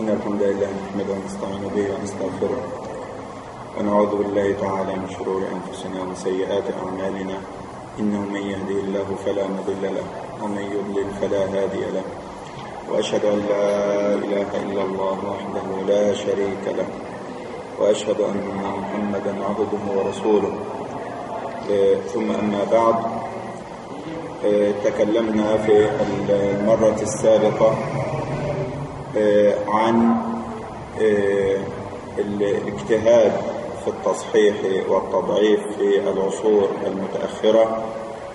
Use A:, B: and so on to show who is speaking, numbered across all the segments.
A: إن الحمد لله نحمده ونستعين به ونستغفره ونعوذ بالله تعالى من شرور أنفسنا ومن سيئات أعمالنا إنه من يهدي الله فلا مضل له ومن يضلل فلا هادي له وأشهد أن لا إله إلا الله وحده لا شريك له وأشهد أن محمدا عبده ورسوله ثم أما بعد تكلمنا في المرة السابقة عن الاجتهاد في التصحيح والتضعيف في العصور المتأخرة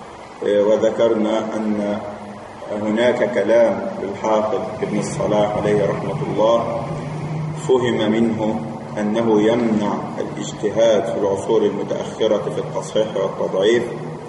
A: وذكرنا أن هناك كلام للحافظ ابن الصلاح عليه رحمة الله فهم منه أنه يمنع الاجتهاد في العصور المتأخرة في التصحيح والتضعيف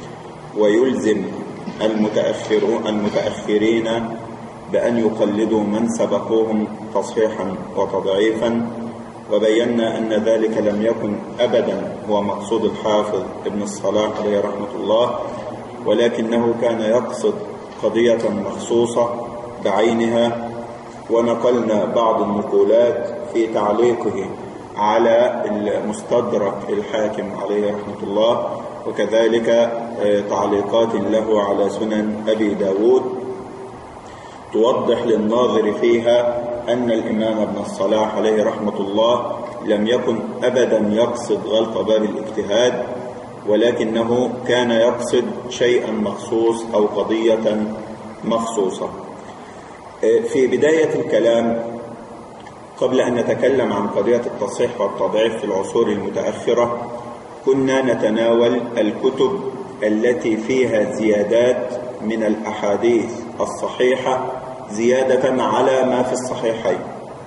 A: ويلزم المتأخرون المتأخرين بأن يقلدوا من سبقوهم تصحيحا وتضعيفا وبينا أن ذلك لم يكن أبدا هو مقصود الحافظ ابن الصلاح عليه رحمة الله ولكنه كان يقصد قضية مخصوصة بعينها ونقلنا بعض النقولات في تعليقه على المستدرك الحاكم عليه رحمة الله وكذلك تعليقات له على سنن أبي داود توضح للناظر فيها أن الإمام ابن الصلاح عليه رحمة الله لم يكن أبدا يقصد غلق باب الاجتهاد ولكنه كان يقصد شيئا مخصوص أو قضية مخصوصة في بداية الكلام قبل أن نتكلم عن قضية التصحيح والتضعيف في العصور المتأخرة كنا نتناول الكتب التي فيها زيادات من الأحاديث الصحيحة زيادة على ما في الصحيحين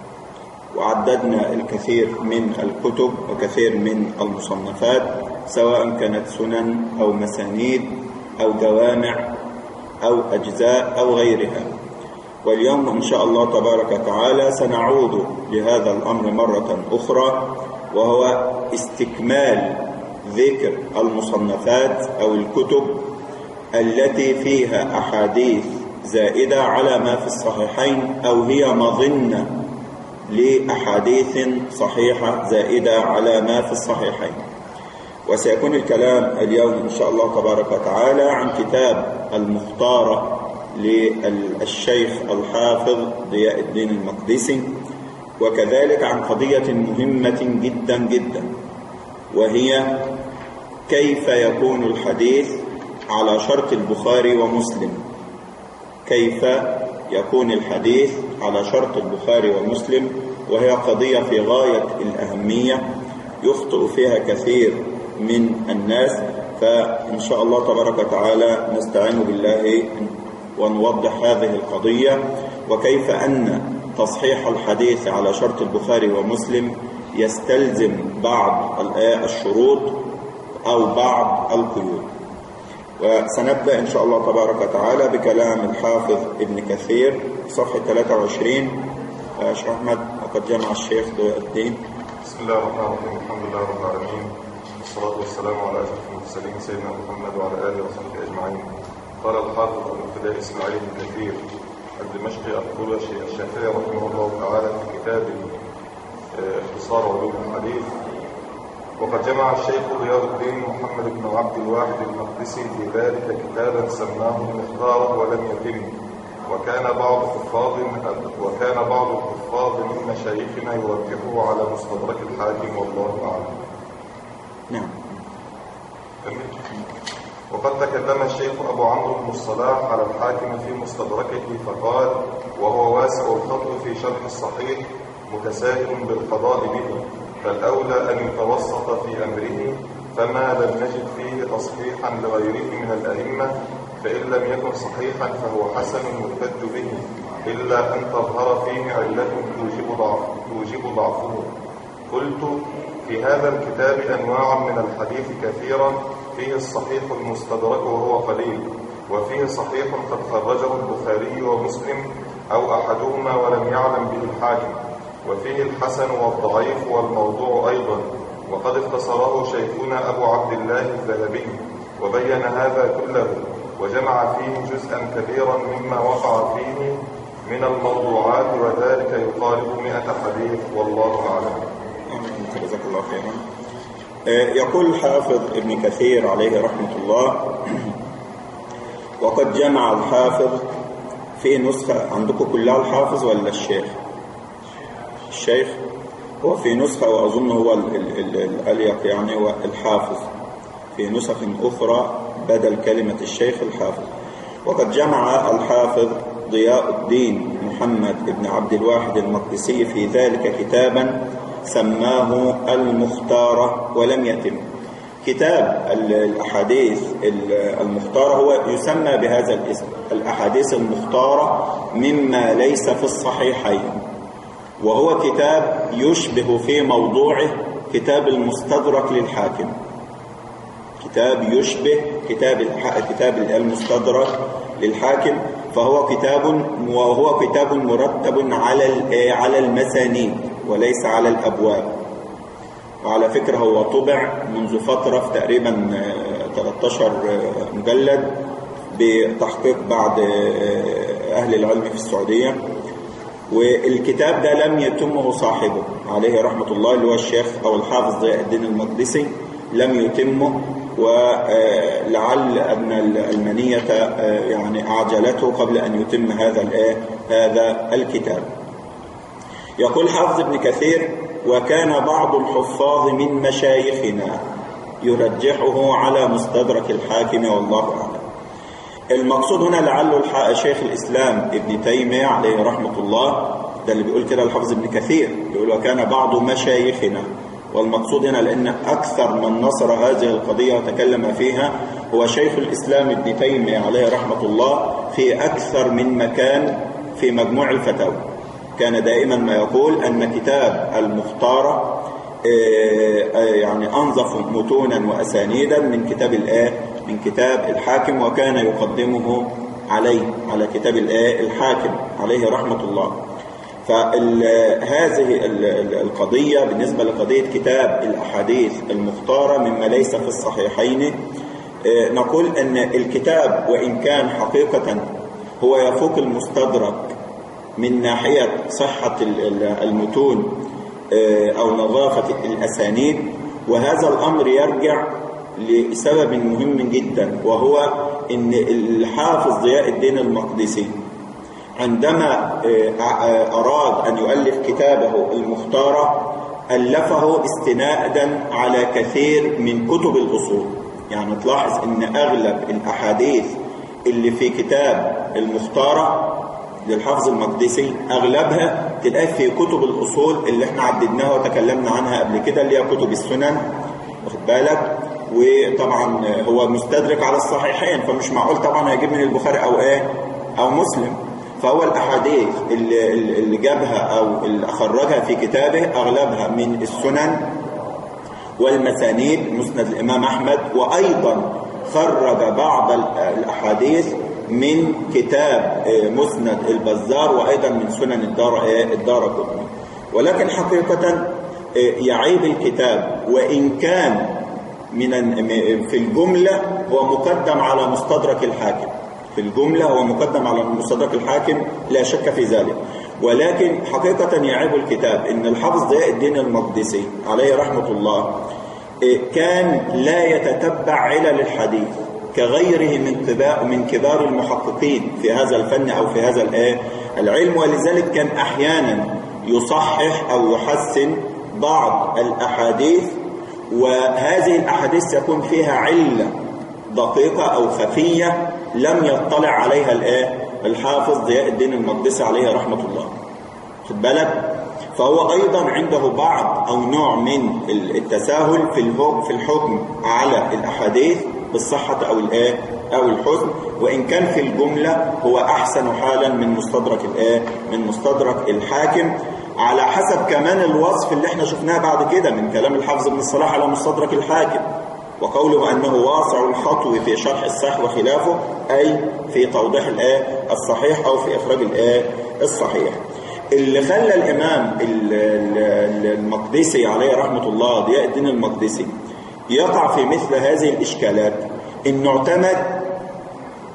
A: وعددنا الكثير من الكتب وكثير من المصنفات سواء كانت سنن أو مسانيد أو جوامع أو أجزاء أو غيرها واليوم إن شاء الله تبارك وتعالى سنعود لهذا الأمر مرة أخرى وهو استكمال ذكر المصنفات أو الكتب التي فيها أحاديث زائدة على ما في الصحيحين أو هي مظنة لأحاديث صحيحة زائدة على ما في الصحيحين وسيكون الكلام اليوم إن شاء الله تبارك وتعالى عن كتاب المختارة للشيخ الحافظ ضياء الدين المقدسي وكذلك عن قضية مهمة جدا جدا وهي كيف يكون الحديث على شرط البخاري ومسلم كيف يكون الحديث على شرط البخاري ومسلم وهي قضية في غاية الأهمية يخطئ فيها كثير من الناس فإن شاء الله تبارك وتعالى نستعين بالله ونوضح هذه القضية وكيف أن تصحيح الحديث على شرط البخاري ومسلم يستلزم بعض الشروط أو بعض القيود وسنبدأ إن شاء الله تبارك وتعالى بكلام الحافظ ابن كثير صفحة 23 شيخ أحمد وقد جمع الشيخ ضياء الدين
B: بسم الله الرحمن الرحيم الحمد لله رب العالمين والصلاة والسلام على أشرف المرسلين سيدنا محمد وعلى آله وصحبه أجمعين قال الحافظ ابن ابتداء إسماعيل بن كثير الدمشقي القرشي الشافعي رحمه الله تعالى في كتاب اختصار علوم الحديث وقد جمع الشيخ ضياء الدين محمد بن عبد الواحد المقدسي في ذلك كتابا سماه المختار ولم يتم وكان بعض حفاظ وكان بعض الحفاظ من مشايخنا يوجهه على مستدرك الحاكم والله اعلم.
A: نعم.
B: وقد تكلم الشيخ ابو عمرو بن الصلاح على الحاكم في مستدركه فقال وهو واسع الخط في شرح الصحيح متساهل بالقضاء به فالأولى أن يتوسط في أمره فما لم نجد فيه تصحيحا لغيره من الأئمة فإن لم يكن صحيحا فهو حسن يحتج به إلا أن تظهر فيه علة توجب ضعف توجب ضعفه قلت في هذا الكتاب أنواع من الحديث كثيرا فيه الصحيح المستدرك وهو قليل وفيه صحيح قد خرجه البخاري ومسلم أو أحدهما ولم يعلم به الحاكم وفيه الحسن والضعيف والموضوع أيضا وقد اختصره شيخنا أبو عبد الله الذهبي وبين هذا كله وجمع فيه جزءا كبيرا مما وقع فيه من الموضوعات وذلك يقارب مئة حديث والله أعلم
A: آمين. جزاك الله خيرا آه، يقول الحافظ ابن كثير عليه رحمة الله وقد جمع الحافظ في نسخة عندكم كلها الحافظ ولا الشيخ الشيخ هو في نسخة وأظن هو ال- ال- ال- الأليق يعني هو الحافظ في نسخ أخرى بدل كلمة الشيخ الحافظ وقد جمع الحافظ ضياء الدين محمد بن عبد الواحد المقدسي في ذلك كتابا سماه المختارة ولم يتم كتاب ال- الأحاديث ال- المختارة هو يسمى بهذا الاسم الأحاديث المختارة مما ليس في الصحيحين وهو كتاب يشبه في موضوعه كتاب المستدرك للحاكم كتاب يشبه كتاب الح- كتاب المستدرك للحاكم فهو كتاب وهو كتاب مرتب على ال- على المسانيد وليس على الابواب وعلى فكرة هو طبع منذ فترة في تقريبا آه، 13 مجلد بتحقيق بعض آه، أهل العلم في السعودية والكتاب ده لم يتمه صاحبه عليه رحمة الله اللي هو الشيخ أو الحافظ ضياء الدين المقدسي لم يتمه ولعل أن المنية آه، يعني أعجلته قبل أن يتم هذا الآه هذا الكتاب يقول حافظ ابن كثير وكان بعض الحفاظ من مشايخنا يرجحه على مستدرك الحاكم والله أعلم المقصود هنا لعله الح- شيخ الإسلام ابن تيمية عليه رحمة الله ده اللي بيقول كده الحافظ ابن كثير بيقول وكان بعض مشايخنا والمقصود هنا لأن أكثر من نصر هذه القضية وتكلم فيها هو شيخ الإسلام ابن تيمية عليه رحمة الله في أكثر من مكان في مجموع الفتاوى كان دائما ما يقول أن كتاب المختارة آه، آه، يعني أنظف متونا وأسانيدا من كتاب الآه من كتاب الحاكم وكان يقدمه عليه على كتاب الآه الحاكم عليه رحمة الله فهذه القضية بالنسبة لقضية كتاب الأحاديث المختارة مما ليس في الصحيحين آه، نقول أن الكتاب وإن كان حقيقة هو يفوق المستدرك من ناحية صحة ال- ال- المتون آه، أو نظافة الأسانيد وهذا الأمر يرجع لسبب مهم جدا وهو أن الحافظ ضياء الدين المقدسي عندما آه، آه، أراد أن يؤلف كتابه المختارة ألفه استنادا على كثير من كتب الأصول يعني تلاحظ أن أغلب الأحاديث اللي في كتاب المختارة للحافظ المقدسي أغلبها تلاقي في كتب الأصول اللي احنا عددناها وتكلمنا عنها قبل كده اللي هي كتب السنن واخد بالك وطبعا هو مستدرك على الصحيحين فمش معقول طبعا هيجيب من البخاري أو إيه أو مسلم فهو الأحاديث اللي, اللي جابها أو اللي أخرجها في كتابه أغلبها من السنن والمسانيد مسند الإمام أحمد وأيضا خرج بعض الأحاديث من كتاب آه، مسند البزار وأيضا من سنن الدار آه، الدار قطني ولكن حقيقة آه، يعيب الكتاب وإن كان من ال- في الجملة هو مقدم على مستدرك الحاكم في الجملة هو مقدم على مستدرك الحاكم لا شك في ذلك ولكن حقيقة يعيب الكتاب إن الحافظ ضياء الدين المقدسي عليه رحمة الله كان لا يتتبع علل الحديث كغيره من كبار من كبار المحققين في هذا الفن او في هذا الآه العلم ولذلك كان احيانا يصحح او يحسن بعض الاحاديث وهذه الاحاديث يكون فيها عله دقيقه او خفيه لم يطلع عليها الآه الحافظ ضياء الدين المقدسي عليه رحمه الله خد بالك فهو أيضا عنده بعض أو نوع من التساهل في الهو- في الحكم على الأحاديث بالصحة أو الآه أو الحسن وإن كان في الجملة هو أحسن حالا من مستدرك الآه من مستدرك الحاكم على حسب كمان الوصف اللي احنا شفناه بعد كده من كلام الحافظ ابن الصلاح على مستدرك الحاكم وقوله أنه واسع الخطو في شرح الصح وخلافه أي في توضيح الآية الصحيح أو في إخراج الآية الصحيح اللي خلى الإمام ال- ال- المقدسي عليه رحمة الله ضياء الدين المقدسي يقع في مثل هذه الإشكالات إنه اعتمد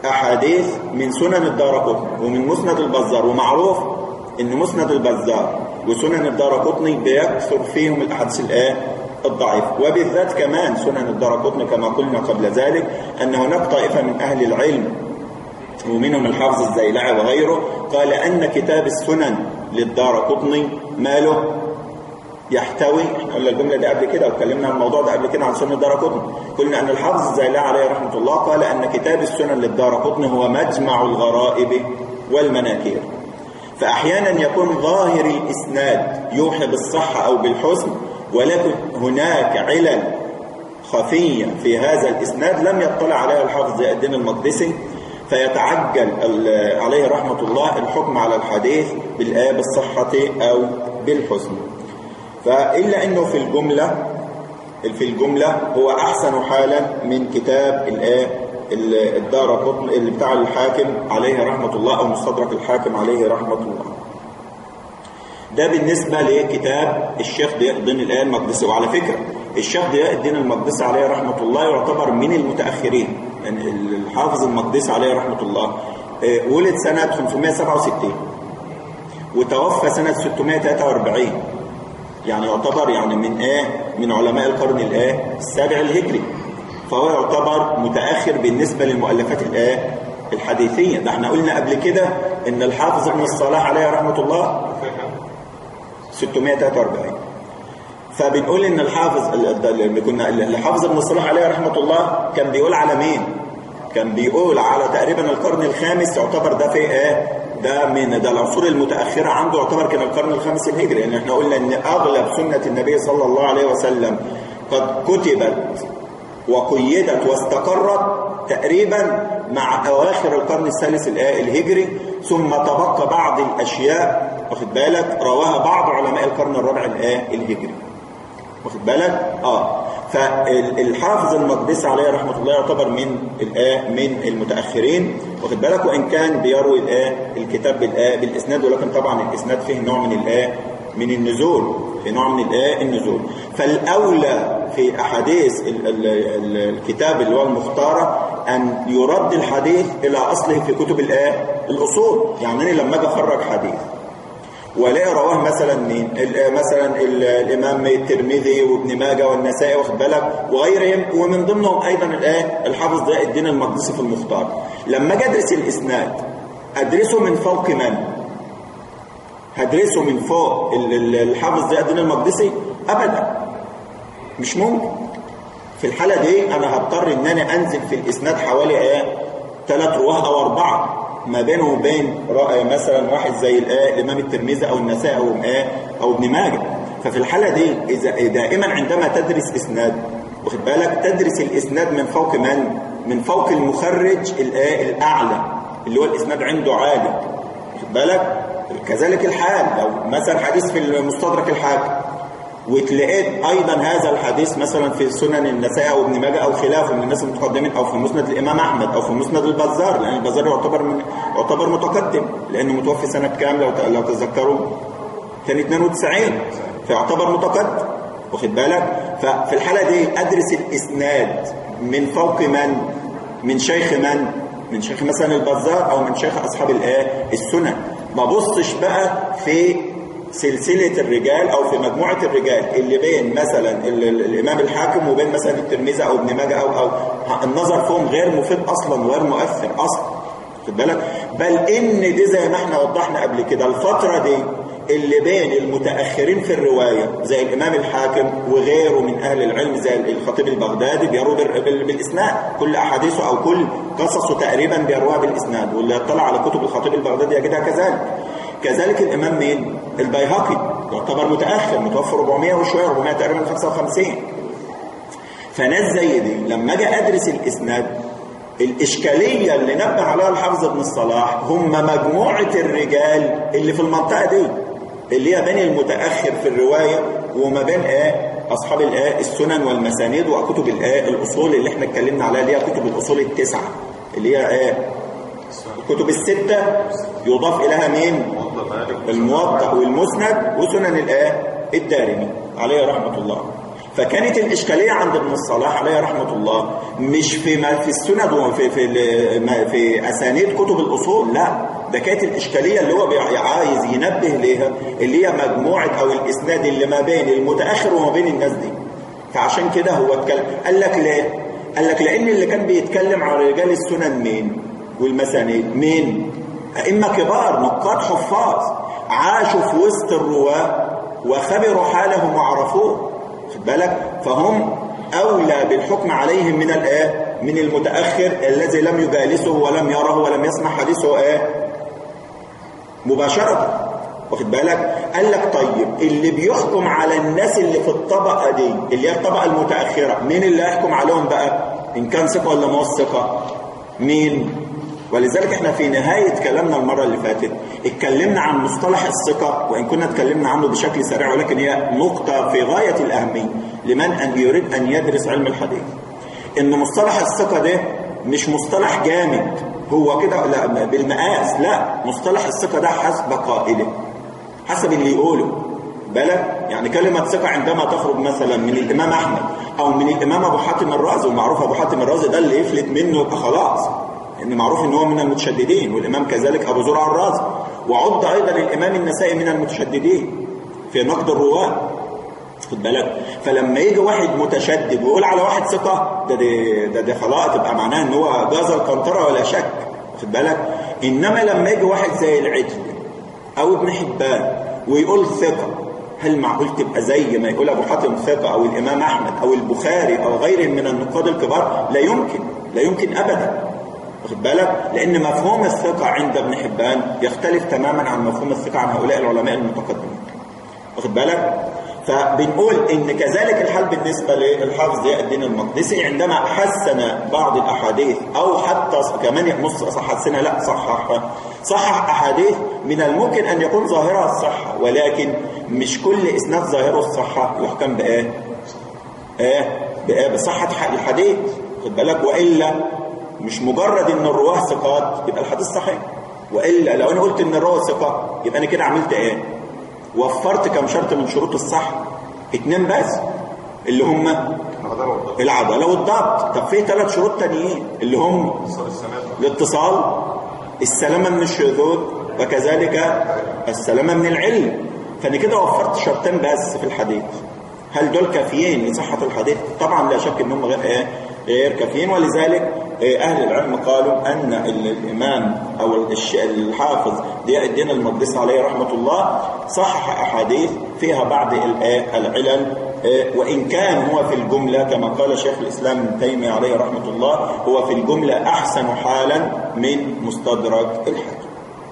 A: أحاديث من سنن الدارقطني ومن مسند البزار ومعروف إن مسند البزار وسنن الدارقطني بيكثر فيهم الأحاديث الآن الضعيف وبالذات كمان سنن الدارقطني كما قلنا قبل ذلك أن هناك طائفة من أهل العلم ومنهم الحافظ الزيلعي وغيره قال أن كتاب السنن للدارقطني ماله يحتوي احنا قلنا الجملة دي قبل كده واتكلمنا عن الموضوع ده قبل كده عن سنن الدارقطني قلنا أن الحافظ الزيلعي عليه رحمة الله قال أن كتاب السنن للدارقطني هو مجمع الغرائب والمناكير فأحيانا يكون ظاهر الإسناد يوحي بالصحة أو بالحسن ولكن هناك علل خفية في هذا الإسناد لم يطلع عليها الحافظ زي الدين المقدسي فيتعجل عليه رحمة الله الحكم على الحديث بالآية بالصحة أو بالحسن فإلا أنه في الجملة في الجملة هو أحسن حالا من كتاب الآية الدار قطن اللي بتاع الحاكم عليه رحمة الله أو مستدرك الحاكم عليه رحمة الله ده بالنسبة لكتاب الشيخ ضياء الدين الآية المقدسي وعلى فكرة الشيخ ضياء الدين المقدسي عليه رحمة الله يعتبر من المتأخرين يعني الحافظ المقدسي عليه رحمة الله ولد سنة 567 وتوفى سنة 643 يعني يعتبر يعني من ايه من علماء القرن الايه السابع الهجري فهو يعتبر متأخر بالنسبة للمؤلفات الايه الحديثية ده احنا قلنا قبل كده ان الحافظ ابن الصلاح عليه رحمة الله 643 فبنقول ان الحافظ اللي كنا الحافظ ابن الصلاح عليه رحمة الله كان بيقول على مين كان بيقول على تقريبا القرن الخامس يعتبر ده في ايه ده من ده العصور المتأخرة عنده يعتبر كان القرن الخامس الهجري يعني احنا قلنا ان اغلب سنة النبي صلى الله عليه وسلم قد كتبت وقيدت واستقرت تقريبا مع اواخر القرن الثالث الهجري ثم تبقى بعض الاشياء واخد بالك رواها بعض علماء القرن الرابع الهجري واخد بالك اه فالحافظ المقدسي عليه رحمه الله يعتبر من الآه من المتاخرين واخد بالك وان كان بيروي الآه الكتاب بالآه بالاسناد ولكن طبعا الاسناد فيه نوع من الآه من النزول في نوع من الآه النزول فالاولى في احاديث ال ال ال الكتاب اللي هو المختاره ان يرد الحديث الى اصله في كتب الآه الاصول يعني انا لما اجي اخرج حديث ولا رواه مثلا مين مثلا الامام الترمذي وابن ماجه والنسائي واخد بالك وغيرهم ومن ضمنهم ايضا الايه الحافظ ضياء الدين المقدسي في المختار لما اجي ادرس الاسناد ادرسه من فوق من هدرسه من فوق الحافظ ضياء الدين المقدسي ابدا مش ممكن في الحاله دي انا هضطر ان انا انزل في الاسناد حوالي ايه ثلاث رواه او اربعه ما بينه وبين مثلا واحد زي الامام الترمذي او النسائي او او ابن ماجه ففي الحاله دي اذا دائما عندما تدرس اسناد واخد بالك تدرس الاسناد من فوق من من فوق المخرج الاعلى اللي هو الاسناد عنده عالي واخد بالك كذلك الحال لو مثلا حديث في المستدرك الحاكم وتلاقيت ايضا هذا الحديث مثلا في سنن النسائي او ابن ماجه او خلافه من الناس المتقدمين او في مسند الامام احمد او في مسند البزار لان البزار يعتبر من يعتبر متقدم لانه متوفي سنه كام لو لو تتذكروا كان 92 فيعتبر متقدم واخد بالك ففي الحاله دي ادرس الاسناد من فوق من من شيخ من من شيخ مثلا البزار او من شيخ اصحاب الايه السنن ما بصش بقى في سلسلة الرجال أو في مجموعة الرجال اللي بين مثلا الإمام الحاكم وبين مثلا الترمذي أو ابن ماجه أو أو النظر فيهم غير مفيد أصلا وغير مؤثر أصلا خد بالك بل إن دي زي ما احنا وضحنا قبل كده الفترة دي اللي بين المتأخرين في الرواية زي الإمام الحاكم وغيره من أهل العلم زي الخطيب البغدادي بيروي بالإسناد كل أحاديثه أو كل قصصه تقريبا بيروها بالإسناد واللي يطلع على كتب الخطيب البغدادي يجدها كذلك كذلك الإمام مين؟ البيهقي يعتبر متأخر متوفى 400 وشوية 400 تقريبا 55 فناس زي دي لما اجي أدرس الإسناد الإشكالية اللي نبه عليها الحافظ ابن الصلاح هم مجموعة الرجال اللي في المنطقة دي اللي هي بين المتأخر في الرواية وما بين ايه أصحاب الايه السنن والمسانيد وكتب الايه الأصول اللي احنا اتكلمنا عليها اللي هي كتب الأصول التسعة اللي هي ايه الكتب الستة يضاف إليها مين الموطأ والمسند وسنن الايه الدارمي عليه رحمة الله فكانت الإشكالية عند ابن الصلاح عليه رحمة الله مش في ما في السند وفي في في, في أسانيد كتب الأصول لا ده كانت الإشكالية اللي هو عايز ينبه ليها اللي هي مجموعة أو الإسناد اللي ما بين المتأخر وما بين الناس دي فعشان كده هو اتكلم قال لك ليه؟ قال لك لأن اللي كان بيتكلم على رجال السنن مين؟ والمسانيد مين؟ أئمة كبار نقاد حفاظ عاشوا في وسط الرواة وخبروا حالهم وعرفوه خد بالك فهم أولى بالحكم عليهم من الآه من المتأخر الذي لم يجالسه ولم يره ولم يسمع حديثه آه مباشرة واخد بالك قال لك طيب اللي بيحكم على الناس اللي في الطبقة دي اللي هي الطبقة المتأخرة مين اللي هيحكم عليهم بقى إن كان ثقة ولا ما ثقة مين ولذلك احنا في نهاية كلامنا المرة اللي فاتت اتكلمنا عن مصطلح الثقة وإن كنا اتكلمنا عنه بشكل سريع ولكن هي نقطة في غاية الأهمية لمن أن يريد أن يدرس علم الحديث إن مصطلح الثقة ده مش مصطلح جامد هو كده لا بالمقاس لا مصطلح الثقة ده حسب قائله حسب اللي يقوله بالك يعني كلمة ثقة عندما تخرج مثلا من الإمام أحمد أو من الإمام أبو حاتم الرازي ومعروف أبو حاتم الرازي ده اللي يفلت منه يبقى خلاص ان معروف ان هو من المتشددين والامام كذلك ابو زرع الرازي وعد ايضا الامام النسائي من المتشددين في نقد الرواه خد بالك فلما يجي واحد متشدد ويقول على واحد ثقه ده ده ده, ده خلاص تبقى معناها ان هو جاز القنطره ولا شك خد بالك انما لما يجي واحد زي العجل او ابن حبان ويقول ثقه هل معقول تبقى زي ما يقول ابو حاتم ثقه او الامام احمد او البخاري او غيرهم من النقاد الكبار لا يمكن لا يمكن ابدا واخد بالك لان مفهوم الثقه عند ابن حبان يختلف تماما عن مفهوم الثقه عن هؤلاء العلماء المتقدمين واخد بالك فبنقول ان كذلك الحال بالنسبه للحافظ ضياء الدين المقدسي عندما حسن بعض الاحاديث او حتى كمان نص حسنها لا صحح صحح احاديث من الممكن ان يكون ظاهرها الصحه ولكن مش كل اسناد ظاهره الصحه يحكم بايه؟ ايه؟ بايه؟ بصحه الحديث خد بالك والا مش مجرد ان الرواه ثقات يبقى الحديث صحيح والا لو انا قلت ان الرواه ثقه يبقى انا كده عملت ايه وفرت كم شرط من شروط الصح اتنين بس اللي هم العداله والضبط طب في ثلاث شروط تانيين اللي هم الاتصال السلامه من الشذوذ وكذلك السلامه من العلم فانا كده وفرت شرطين بس في الحديث هل دول كافيين لصحه الحديث طبعا لا شك ان هم غير ايه غير كافيين ولذلك أهل العلم قالوا أن الإمام أو الحافظ ضياء الدين المقدسي عليه رحمة الله صحح أحاديث فيها بعض العلل وإن كان هو في الجملة كما قال شيخ الإسلام ابن تيمية عليه رحمة الله هو في الجملة أحسن حالا من مستدرك الحاكم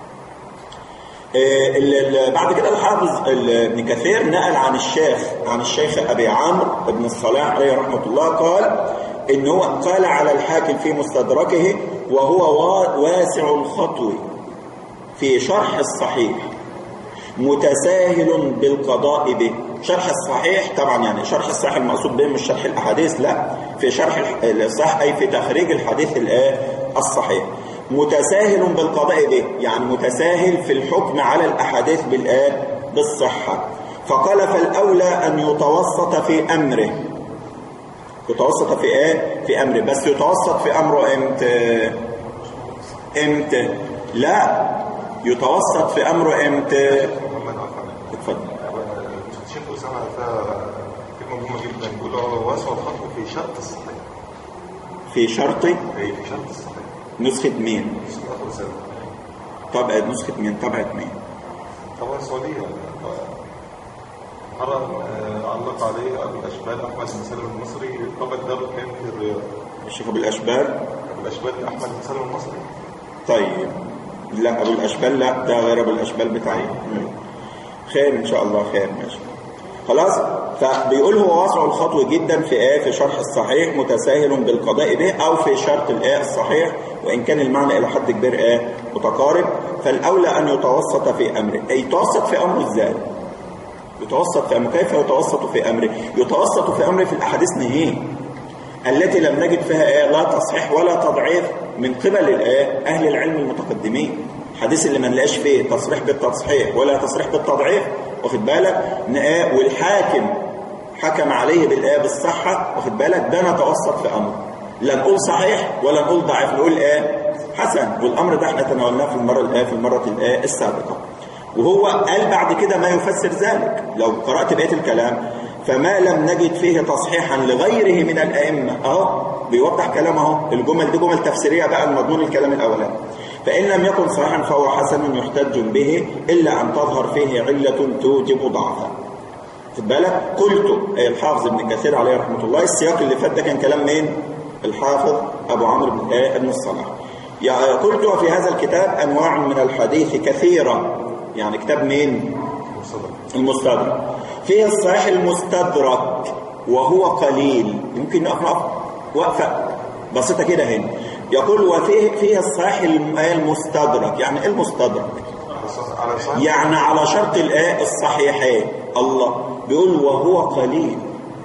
A: بعد كده الحافظ ابن كثير نقل عن الشيخ عن الشيخ أبي عمرو بن الصلاح عليه رحمة الله قال إن هو قال على الحاكم في مستدركه وهو واسع الخطو في شرح الصحيح متساهل بالقضاء به شرح الصحيح طبعا يعني شرح الصحيح المقصود به مش شرح الأحاديث لا في شرح الصح أي في تخريج الحديث الصحيح متساهل بالقضاء به يعني متساهل في الحكم على الأحاديث بالآه بالصحة فقال فالأولى أن يتوسط في أمره يتوسط في ايه في امره بس يتوسط في امره امتى امتى لا يتوسط في امره امتى اتفضل
B: الشيخ اسامه فيها كلمه مهمه جدا بيقول هو واسع الخطوه في شرط الصحيح
A: في شرط
B: اي في شرط الصحيح
A: نسخة مين
B: نسخة اخر سنه
A: طبعة نسخة مين طبعة مين
B: طبعا السعوديه مرة علق عليه أبو الأشبال أحمد بن سالم المصري طبق دار كان في الرياض
A: الشيخ أبو الأشبال
B: أبو الأشبال أحمد بن سالم المصري
A: طيب لا أبو الأشبال لا ده غير أبو الأشبال بتاعي خير إن شاء الله خير ماشي خلاص فبيقول هو واسع الخطو جدا في ايه في شرح الصحيح متساهل بالقضاء به او في شرط الايه الصحيح وان كان المعنى الى حد كبير ايه متقارب فالاولى ان يتوسط في امره اي يتوسط في امره ازاي يتوسط في أمره كيف يتوسط في أمره يتوسط في أمره في الأحاديث نهيه التي لم نجد فيها إيه لا تصحيح ولا تضعيف من قبل الإيه أهل العلم المتقدمين الحديث اللي ما نلاقيش فيه تصريح بالتصحيح ولا تصريح بالتضعيف واخد بالك والحاكم حكم عليه بالآية بالصحة واخد بالك ده نتوسط في أمر لا نقول صحيح ولا نقول ضعيف نقول ايه حسن والأمر ده احنا تناولناه في المرة الآية في المرة الآية السابقة وهو قال بعد كده ما يفسر ذلك لو قرأت بقية الكلام فما لم نجد فيه تصحيحا لغيره من الأئمة أهو بيوضح كلامه الجمل دي جمل تفسيرية بقى المضمون الكلام الأولاني فإن لم يكن صحيحا فهو حسن يحتج به إلا أن تظهر فيه علة توجب ضعفا خد بالك قلت الحافظ ابن كثير عليه رحمة الله السياق اللي فات ده كان كلام مين الحافظ أبو عمرو بن بن الصلاح قلت وفي هذا الكتاب أنواع من الحديث كثيرة يعني كتاب مين المستدرك فيه الصحيح المستدرك وهو قليل يمكن نقف وقفة بسيطة كده هنا يقول وفيه فيه الصحيح المستدرك يعني ايه المستدرك يعني على شرط الايه الصحيحين الله بيقول وهو قليل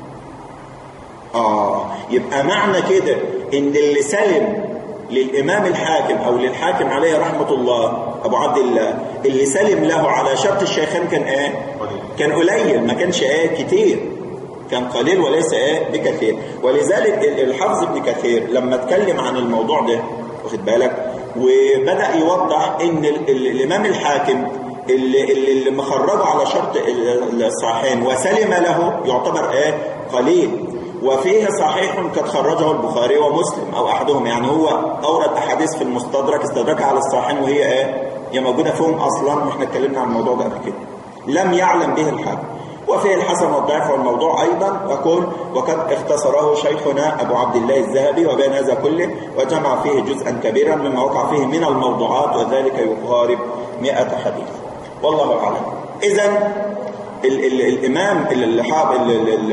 A: اه يبقى معنى كده ان اللي سلم للامام الحاكم او للحاكم عليه رحمه الله ابو عبد الله اللي سلم له على شرط الشيخين كان ايه كان قليل ما كانش ايه كتير كان قليل وليس ايه بكثير ولذلك الحافظ ابن كثير لما اتكلم عن الموضوع ده واخد بالك وبدا يوضح ان ال ال الامام الحاكم اللي, اللي مخرجه على شرط الصحيحين وسلم له يعتبر ايه قليل وفيه صحيح قد خرجه البخاري ومسلم او احدهم يعني هو اورد احاديث في المستدرك استدركها على الصحيحين وهي ايه هي موجوده فيهم اصلا واحنا اتكلمنا عن الموضوع ده قبل كده لم يعلم به الحاكم وفيه الحسن والضعف والموضوع أيضا يقول وقد اختصره شيخنا أبو عبد الله الذهبي وبين هذا كله وجمع فيه جزءا كبيرا مما وقع فيه من الموضوعات وذلك يقارب مئة حديث والله أعلم إذا ال ال الإمام الحافظ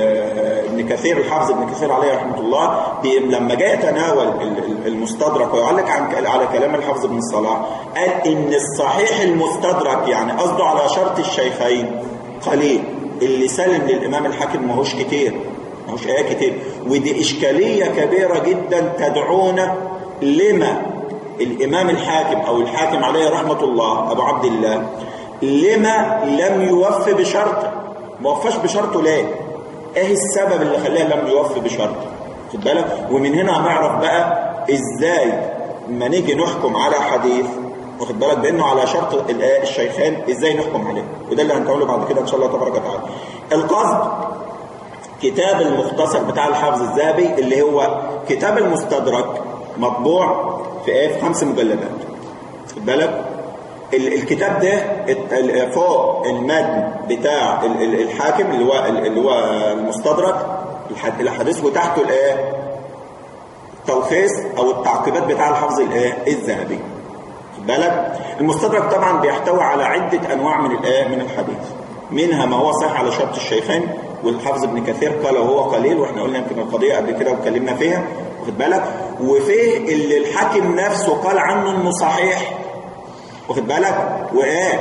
A: ابن كثير الحافظ ابن كثير عليه رحمة الله لما جاء يتناول المستدرك ويعلق عن على كلام الحافظ ابن الصلاح قال إن الصحيح المستدرك يعني قصده على شرط الشيخين قليل اللي سلم للإمام الحاكم ماهوش كتير ماهوش آية كتير ودي إشكالية كبيرة جدا تدعونا لما الإمام الحاكم أو الحاكم عليه رحمة الله أبو عبد الله لما لم يوفي بشرطه ما وفاش بشرطه ليه ايه السبب اللي خلاه لم يوفي بشرطه خد بالك ومن هنا هنعرف بقى ازاي ما نيجي نحكم على حديث واخد بالك بانه على شرط الشيخين ازاي نحكم عليه وده اللي هنقوله بعد كده ان شاء الله تبارك وتعالى القصد كتاب المختصر بتاع الحافظ الذهبي اللي هو كتاب المستدرك مطبوع في ايه في خمس مجلدات خد بالك الكتاب ده فوق المتن بتاع الحاكم اللي هو اللي هو المستدرك الاحاديث وتحته الايه التلخيص او التعقيبات بتاع الحافظ الايه الذهبي بالك المستدرك طبعا بيحتوي على عدة أنواع من الآية من الحديث منها ما هو صح على شرط الشيخين والحافظ ابن كثير قال وهو قليل واحنا قلنا يمكن القضية قبل كده واتكلمنا فيها واخد بالك وفيه اللي الحاكم نفسه قال عنه انه صحيح واخد بالك وايه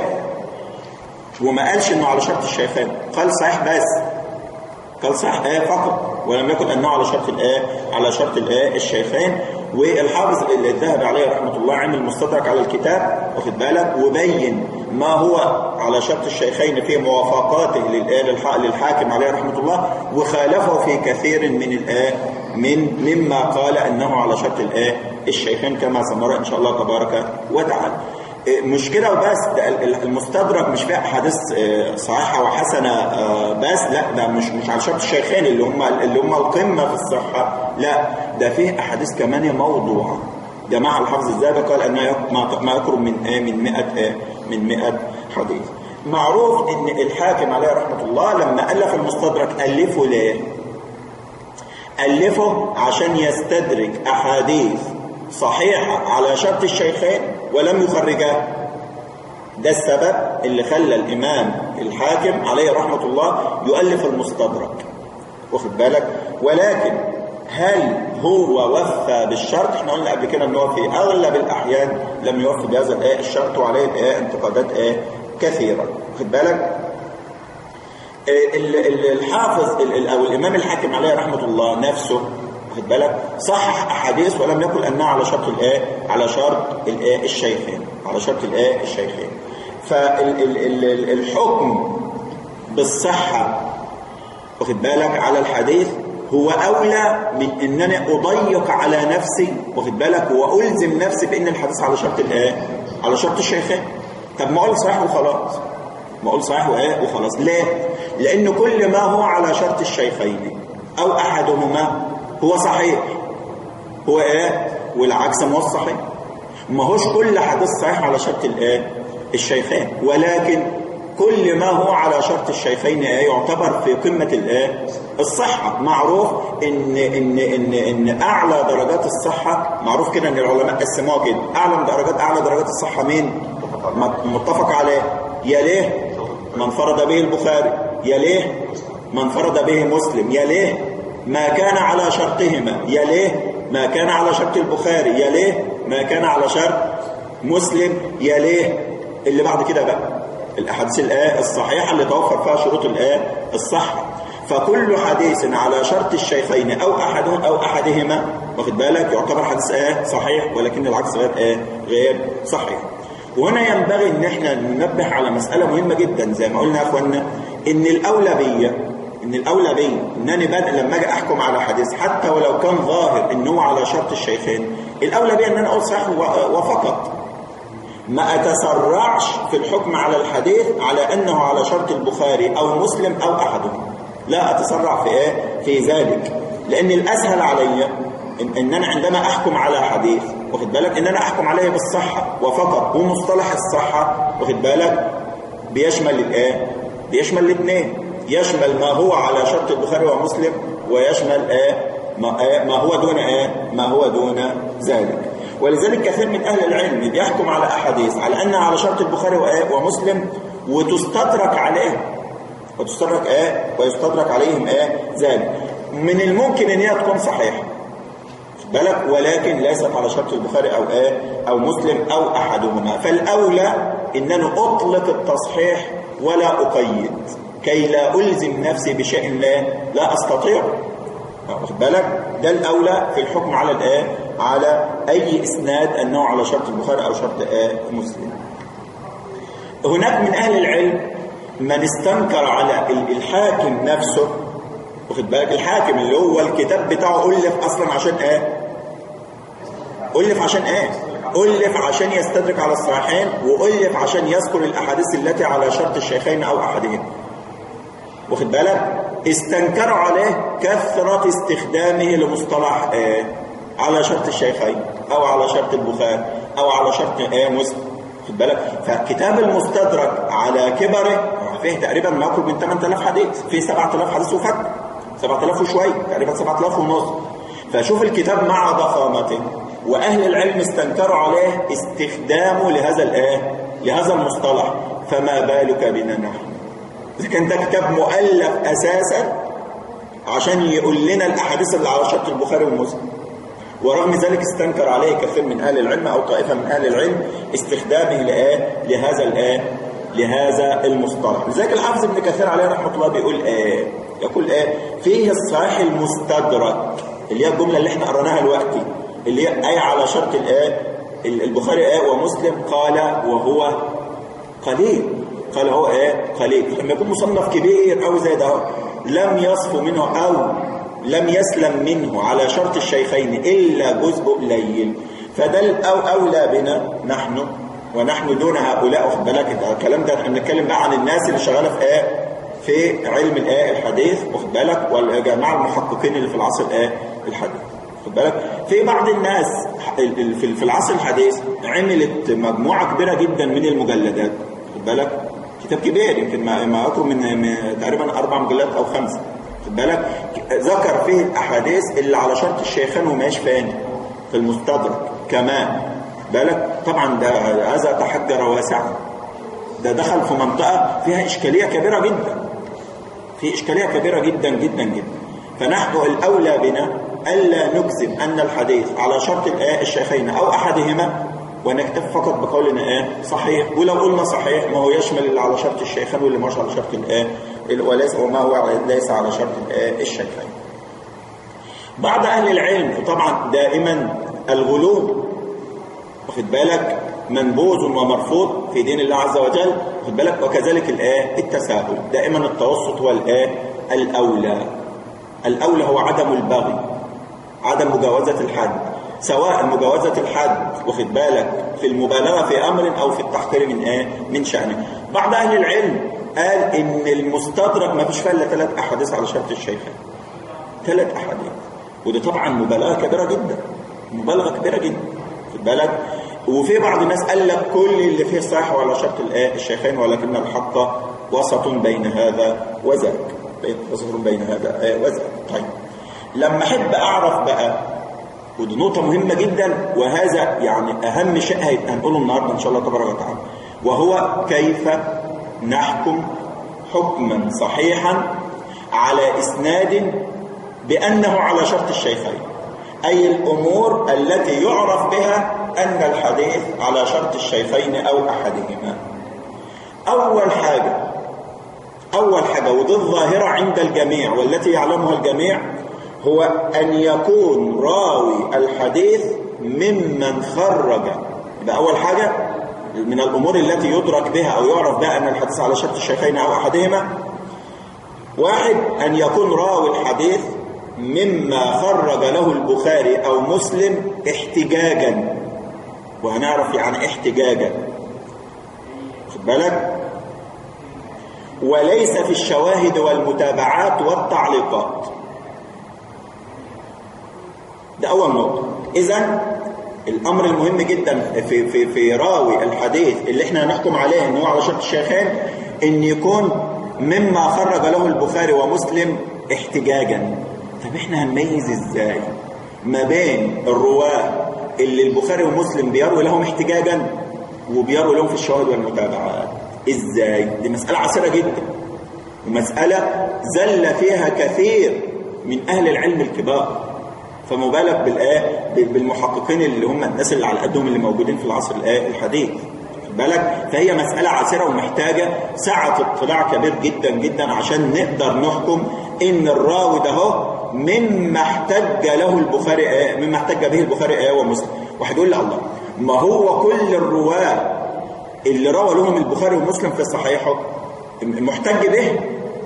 A: وما قالش انه على شرط الشيخين قال صحيح بس قال صحيح ايه فقط ولم يكن انه على شرط الايه على شرط الايه الشيخين والحافظ الذهبي عليه رحمه الله عمل مستدرك على الكتاب واخد بالك وبين ما هو على شرط الشيخين في موافقاته للايه للحاكم عليه رحمه الله وخالفه في كثير من الايه من مما قال انه على شرط الايه الشيخين كما سنرى ان شاء الله تبارك وتعالى مش كده وبس ده المستدرك مش فيه احاديث صحيحه وحسنه بس لا ده مش مش على شرط الشيخين اللي هم اللي هم القمه في الصحه لا ده فيه احاديث كمان موضوعه جماعه الحافظ الذهبي قال ان ما يقرب من ايه من 100 ايه من 100 حديث معروف ان الحاكم عليه رحمه الله لما الف المستدرك الفه ليه الفه عشان يستدرك احاديث صحيحه على شرط الشيخين ولم يخرجاه ده السبب اللي خلى الإمام الحاكم عليه رحمة الله يؤلف المستدرك واخد بالك ولكن هل هو وفى بالشرط احنا قلنا قبل كده ان هو في اغلب الاحيان لم يوفي بهذا الايه الشرط وعليه الايه انتقادات ايه كثيره واخد بالك الحافظ او الامام الحاكم عليه رحمه الله نفسه واخد بالك صحح احاديث ولم يقل انها على شرط الايه على شرط الايه الشيخين على شرط الايه الشيخين فالحكم بالصحه واخد بالك على الحديث هو أولى من أنني أضيق على نفسي واخد بالك وألزم نفسي بأن الحديث على شرط الآية على شرط الشيخين طب ما أقول صحيح وخلاص ما أقول صحيح وآية وخلاص ليه؟ لأن كل ما هو على شرط الشيخين أو أحدهما هو صحيح هو إيه؟ والعكس ما هو الصحيح ما هوش كل حديث صحيح على شرط الآية الشيخين ولكن كل ما هو على شرط الشيخين يعتبر في قمة الايه الصحة معروف إن, إن, إن, إن أعلى درجات الصحة معروف كده إن العلماء قسموها كده أعلى درجات أعلى درجات الصحة مين متفق عليه يليه من فرض به البخاري يليه من فرض به مسلم يليه ما كان على شرطهما يليه ما كان على شرط البخاري يليه ما كان على شرط مسلم يليه اللي بعد كده بقى الأحاديث الآية الصحيحة اللي توفر فيها شروط الآية الصحة فكل حديث على شرط الشيخين أو أحدهم أو أحدهما واخد بالك يعتبر حديث آية صحيح ولكن العكس غير آية غير صحيح وهنا ينبغي ان احنا ننبه على مسألة مهمة جدا زي ما قلنا يا اخوانا ان الأولوية ان الأولوية انني بدأ لما اجي احكم على حديث حتى ولو كان ظاهر ان هو على شرط الشيخين الأولوية ان انا اقول صحيح وفقط ما أتسرعش في الحكم على الحديث على أنه على شرط البخاري أو مسلم أو أحدهم لا أتسرع في إيه؟ في ذلك لأن الأسهل علي إن, إن أنا عندما أحكم على حديث واخد بالك إن أنا أحكم عليه بالصحة وفقط ومصطلح الصحة واخد بالك بيشمل الإيه؟ بيشمل الاثنين يشمل ما هو على شرط البخاري ومسلم ويشمل إيه؟ ما, إيه؟ ما هو دون إيه؟ ما هو دون ذلك ولذلك كثير من أهل العلم بيحكم على أحاديث على أنها على شرط البخاري ومسلم وتستدرك عليه وتستدرك ايه ويستدرك عليهم ايه ذلك من الممكن ان هي تكون صحيحه بالك ولكن ليست على شرط البخاري او ايه او مسلم او احدهما فالاولى ان انا اطلق التصحيح ولا اقيد كي لا الزم نفسي بشيء لا لا استطيع واخد بالك ده الاولى في الحكم على الايه على اي اسناد انه على شرط البخاري او شرط ايه مسلم هناك من اهل العلم من استنكر على الحاكم نفسه واخد بالك الحاكم اللي هو الكتاب بتاعه ألف أصلا عشان ايه ألف عشان ايه ألف عشان يستدرك على الصحيحين وألف عشان يذكر الأحاديث التي على شرط الشيخين أو أحدهم واخد بالك استنكروا عليه كثرة استخدامه لمصطلح ايه على شرط الشيخين أو على شرط البخاري أو على شرط ايه مسلم خد بالك فكتاب المستدرك على كبره فيه تقريبا ما يقرب من 8000 حديث فيه 7000 حديث وفك 7000 وشويه تقريبا 7000 ونص فشوف الكتاب مع ضخامته واهل العلم استنكروا عليه استخدامه لهذا الايه لهذا المصطلح فما بالك بنا نحن اذا كان ده كتاب مؤلف اساسا عشان يقول لنا الاحاديث اللي على شرط البخاري ومسلم ورغم ذلك استنكر عليه كثير من اهل العلم او طائفه من اهل العلم استخدامه لايه لهذا الايه لهذا المصطلح لذلك الحافظ ابن كثير عليه رحمه الله بيقول ايه يقول ايه فيه الصحيح المستدرك اللي هي الجمله اللي احنا قريناها دلوقتي اللي هي ايه على شرط الايه البخاري ايه ومسلم قال وهو قليل قال هو ايه قليل لما يكون مصنف كبير قوي زي ده لم يصف منه او لم يسلم منه على شرط الشيخين الا جزء قليل فده أو اولى بنا نحن ونحن دون هؤلاء واخد بالك الكلام ده احنا بنتكلم بقى عن الناس اللي شغاله في ايه في علم الايه الحديث واخد بالك والجماعه المحققين اللي في العصر الايه الحديث واخد بالك في بعض الناس في العصر الحديث عملت مجموعه كبيره جدا من المجلدات واخد بالك كتاب كبير يمكن ما يقرب من تقريبا اربع مجلدات او خمسه واخد بالك ذكر فيه الاحاديث اللي على شرط الشيخان وماش فين في المستدرك كمان بالك طبعا ده هذا تحجر واسعا ده دخل في منطقة فيها إشكالية كبيرة جدا في إشكالية كبيرة جدا جدا جدا فنحن الأولى بنا ألا نجزم أن الحديث على شرط الآية الشيخين أو أحدهما ونكتفي فقط بقولنا ايه صحيح ولو قلنا صحيح ما هو يشمل اللي على شرط الشيخين واللي مش على شرط الايه وليس وما هو ليس على شرط الايه الشيخين بعض اهل العلم طبعا دائما الغلو واخد بالك منبوذ ومرفوض في دين الله عز وجل واخد بالك وكذلك الايه التساهل دائما التوسط هو الايه الأولى الأولى هو عدم البغي عدم مجاوزة الحد سواء مجاوزة الحد واخد بالك في المبالغة في أمر أو في التحقير من إيه؟ من شأنه بعض أهل العلم قال إن المستدرك ما فيش فيها إلا ثلاث أحاديث على شرط الشيخين ثلاث أحاديث وده طبعا مبالغة كبيرة جدا مبالغة كبيرة جدا خد بالك وفي بعض الناس قال لك كل اللي فيه صح ولا شرط الآية الشيخين ولكن الحق وسط بين هذا وذاك وسط بين هذا وذاك طيب لما احب اعرف بقى ودي نقطة مهمة جدا وهذا يعني أهم شيء هنقوله النهاردة إن شاء الله تبارك وتعالى وهو كيف نحكم حكما صحيحا على إسناد بأنه على شرط الشيخين أي الأمور التي يعرف بها أن الحديث على شرط الشيخين أو أحدهما أول حاجة أول حاجة ودي الظاهرة عند الجميع والتي يعلمها الجميع هو أن يكون راوي الحديث ممن خرج يبقى أول حاجة من الأمور التي يدرك بها أو يعرف بها أن الحديث على شرط الشيخين أو أحدهما واحد أن يكون راوي الحديث مما خرج له البخاري أو مسلم احتجاجا وهنعرف يعني احتجاجا خد بالك وليس في الشواهد والمتابعات والتعليقات ده أول نقطة إذا الأمر المهم جدا في, في, في راوي الحديث اللي احنا هنحكم عليه ان هو على شرط الشيخين ان يكون مما خرج له البخاري ومسلم احتجاجا طب احنا هنميز ازاي ما بين الرواه اللي البخاري ومسلم بيروي لهم احتجاجا وبيروي لهم في الشواهد والمتابعات ازاي دي مسألة عسيرة جدا ومسألة زل فيها كثير من أهل العلم الكبار فما بالك بالآية بالمحققين اللي هم الناس اللي على قدهم اللي موجودين في العصر الآية الحديث بالك فهي مسألة عسيرة ومحتاجة سعة اطلاع كبير جدا جدا عشان نقدر نحكم ان الراوي ده هو مما احتج له البخاري آه مما احتج به البخاري آه ومسلم واحد يقول لي الله ما هو كل الرواه اللي روى لهم البخاري ومسلم في صحيحه محتج به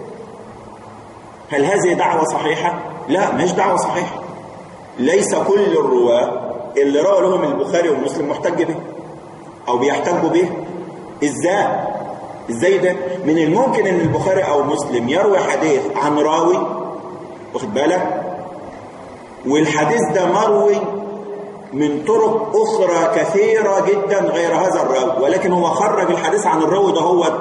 A: هل هذه دعوة صحيحة؟ لا مش دعوة صحيحة ليس كل الرواة اللي روى لهم البخاري ومسلم محتج به او بيحتجوا به ازاي ازاي ده من الممكن ان البخاري او مسلم يروي حديث عن راوي واخد بالك والحديث ده مروي من طرق اخرى كثيرة جدا غير هذا الراوي ولكن هو خرج الحديث عن الراوي ده هو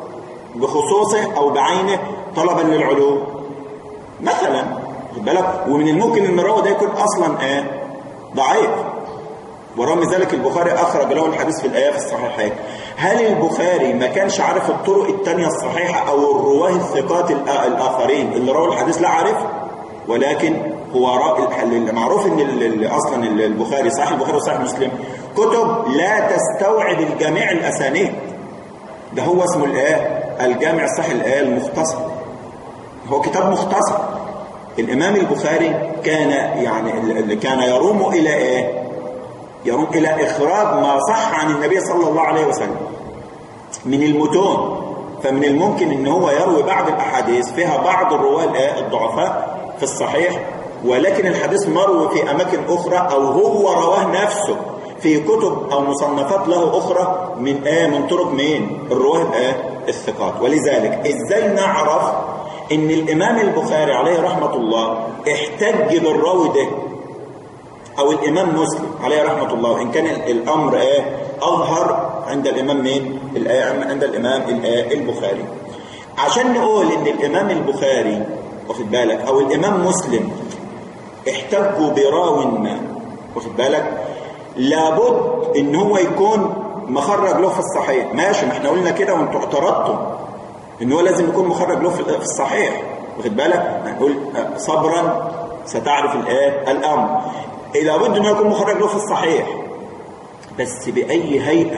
A: بخصوصه او بعينه طلبا للعلوم مثلا واخد بالك ومن الممكن ان الراوي ده يكون اصلا ايه ضعيف ورغم ذلك البخاري أخرج له الحديث في الآية في الصحيحين هل البخاري ما كانش عارف الطرق التانية الصحيحة أو الرواه الثقات الآخرين اللي رووا الحديث لا عارف ولكن هو معروف ان اصلا البخاري صحيح البخاري وصحيح مسلم كتب لا تستوعب الجميع الاسانيد ده هو اسمه الايه الجامع الصحيح الايه المختصر هو كتاب مختصر الامام البخاري كان يعني كان يروم الى ايه يروم إلى إخراج ما صح عن النبي صلى الله عليه وسلم من المتون فمن الممكن ان هو يروي بعض الأحاديث فيها بعض الرواة الضعفاء في الصحيح ولكن الحديث مروي في أماكن أخرى أو هو رواه نفسه في كتب أو مصنفات له أخرى من آه من طرق مين الرواه آه الثقات ولذلك إزاي نعرف ان الإمام البخاري عليه رحمة الله احتج بالراوي ده او الامام مسلم عليه رحمه الله وان كان الامر ايه اظهر عند الامام مين عند الامام البخاري عشان نقول ان الامام البخاري واخد بالك او الامام مسلم احتجوا براو ما واخد بالك لابد ان هو يكون مخرج له في الصحيح ماشي ما احنا قلنا كده وانتوا اعترضتم ان هو لازم يكون مخرج له في الصحيح واخد بالك هنقول صبرا ستعرف الايه الامر لابد انه يكون مخرج له في الصحيح بس بأي هيئة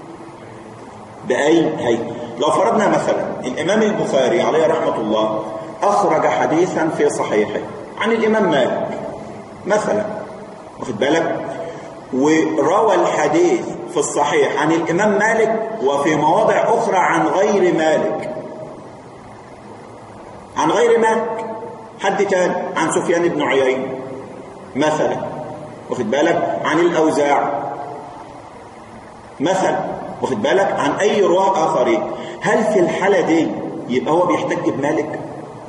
A: بأي هيئة لو فرضنا مثلا الإمام البخاري عليه رحمة الله أخرج حديثا في صحيحه عن الإمام مالك مثلا واخد بالك وروى الحديث في الصحيح عن الإمام مالك وفي مواضع أخرى عن غير مالك عن غير مالك حد تاني عن سفيان بن عيينة مثلا واخد بالك عن الأوزاع مثلا واخد بالك عن أي رواة آخرين هل في الحالة دي يبقى هو بيحتج بمالك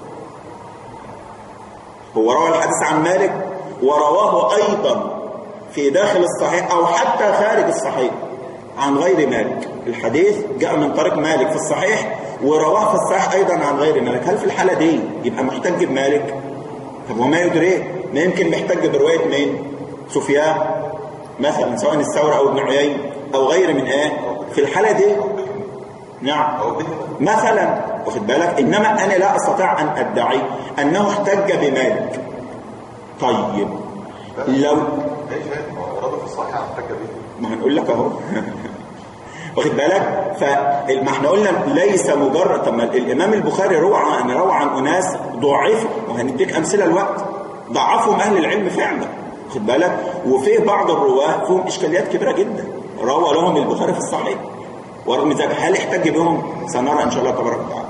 A: هو روى الحديث عن مالك ورواه أيضا في داخل الصحيح أو حتى خارج الصحيح عن غير مالك الحديث جاء من طريق مالك في الصحيح ورواه في الصحيح أيضا عن غير مالك هل في الحالة دي يبقى محتج بمالك طب وما يدريه ما يمكن محتج برواية مين سفيان مثلا سواء الثورة أو ابن عيين أو غير من ايه في الحالة دي نعم مثلا واخد بالك إنما أنا لا أستطيع أن أدعي أنه احتج بمالك طيب لو
B: ليش ورد في الصحيح احتج به
A: ما هنقول لك اهو واخد بالك فما احنا قلنا ليس مجرد طب ما الامام البخاري روى عن روى عن اناس ضعفوا وهنديك امثله الوقت ضعفهم اهل العلم فعلا واخد بالك وفي بعض الرواه فيهم اشكاليات كبيره جدا روى لهم البخاري في الصحيح ورغم ذلك هل احتج بهم سنرى ان شاء الله تبارك وتعالى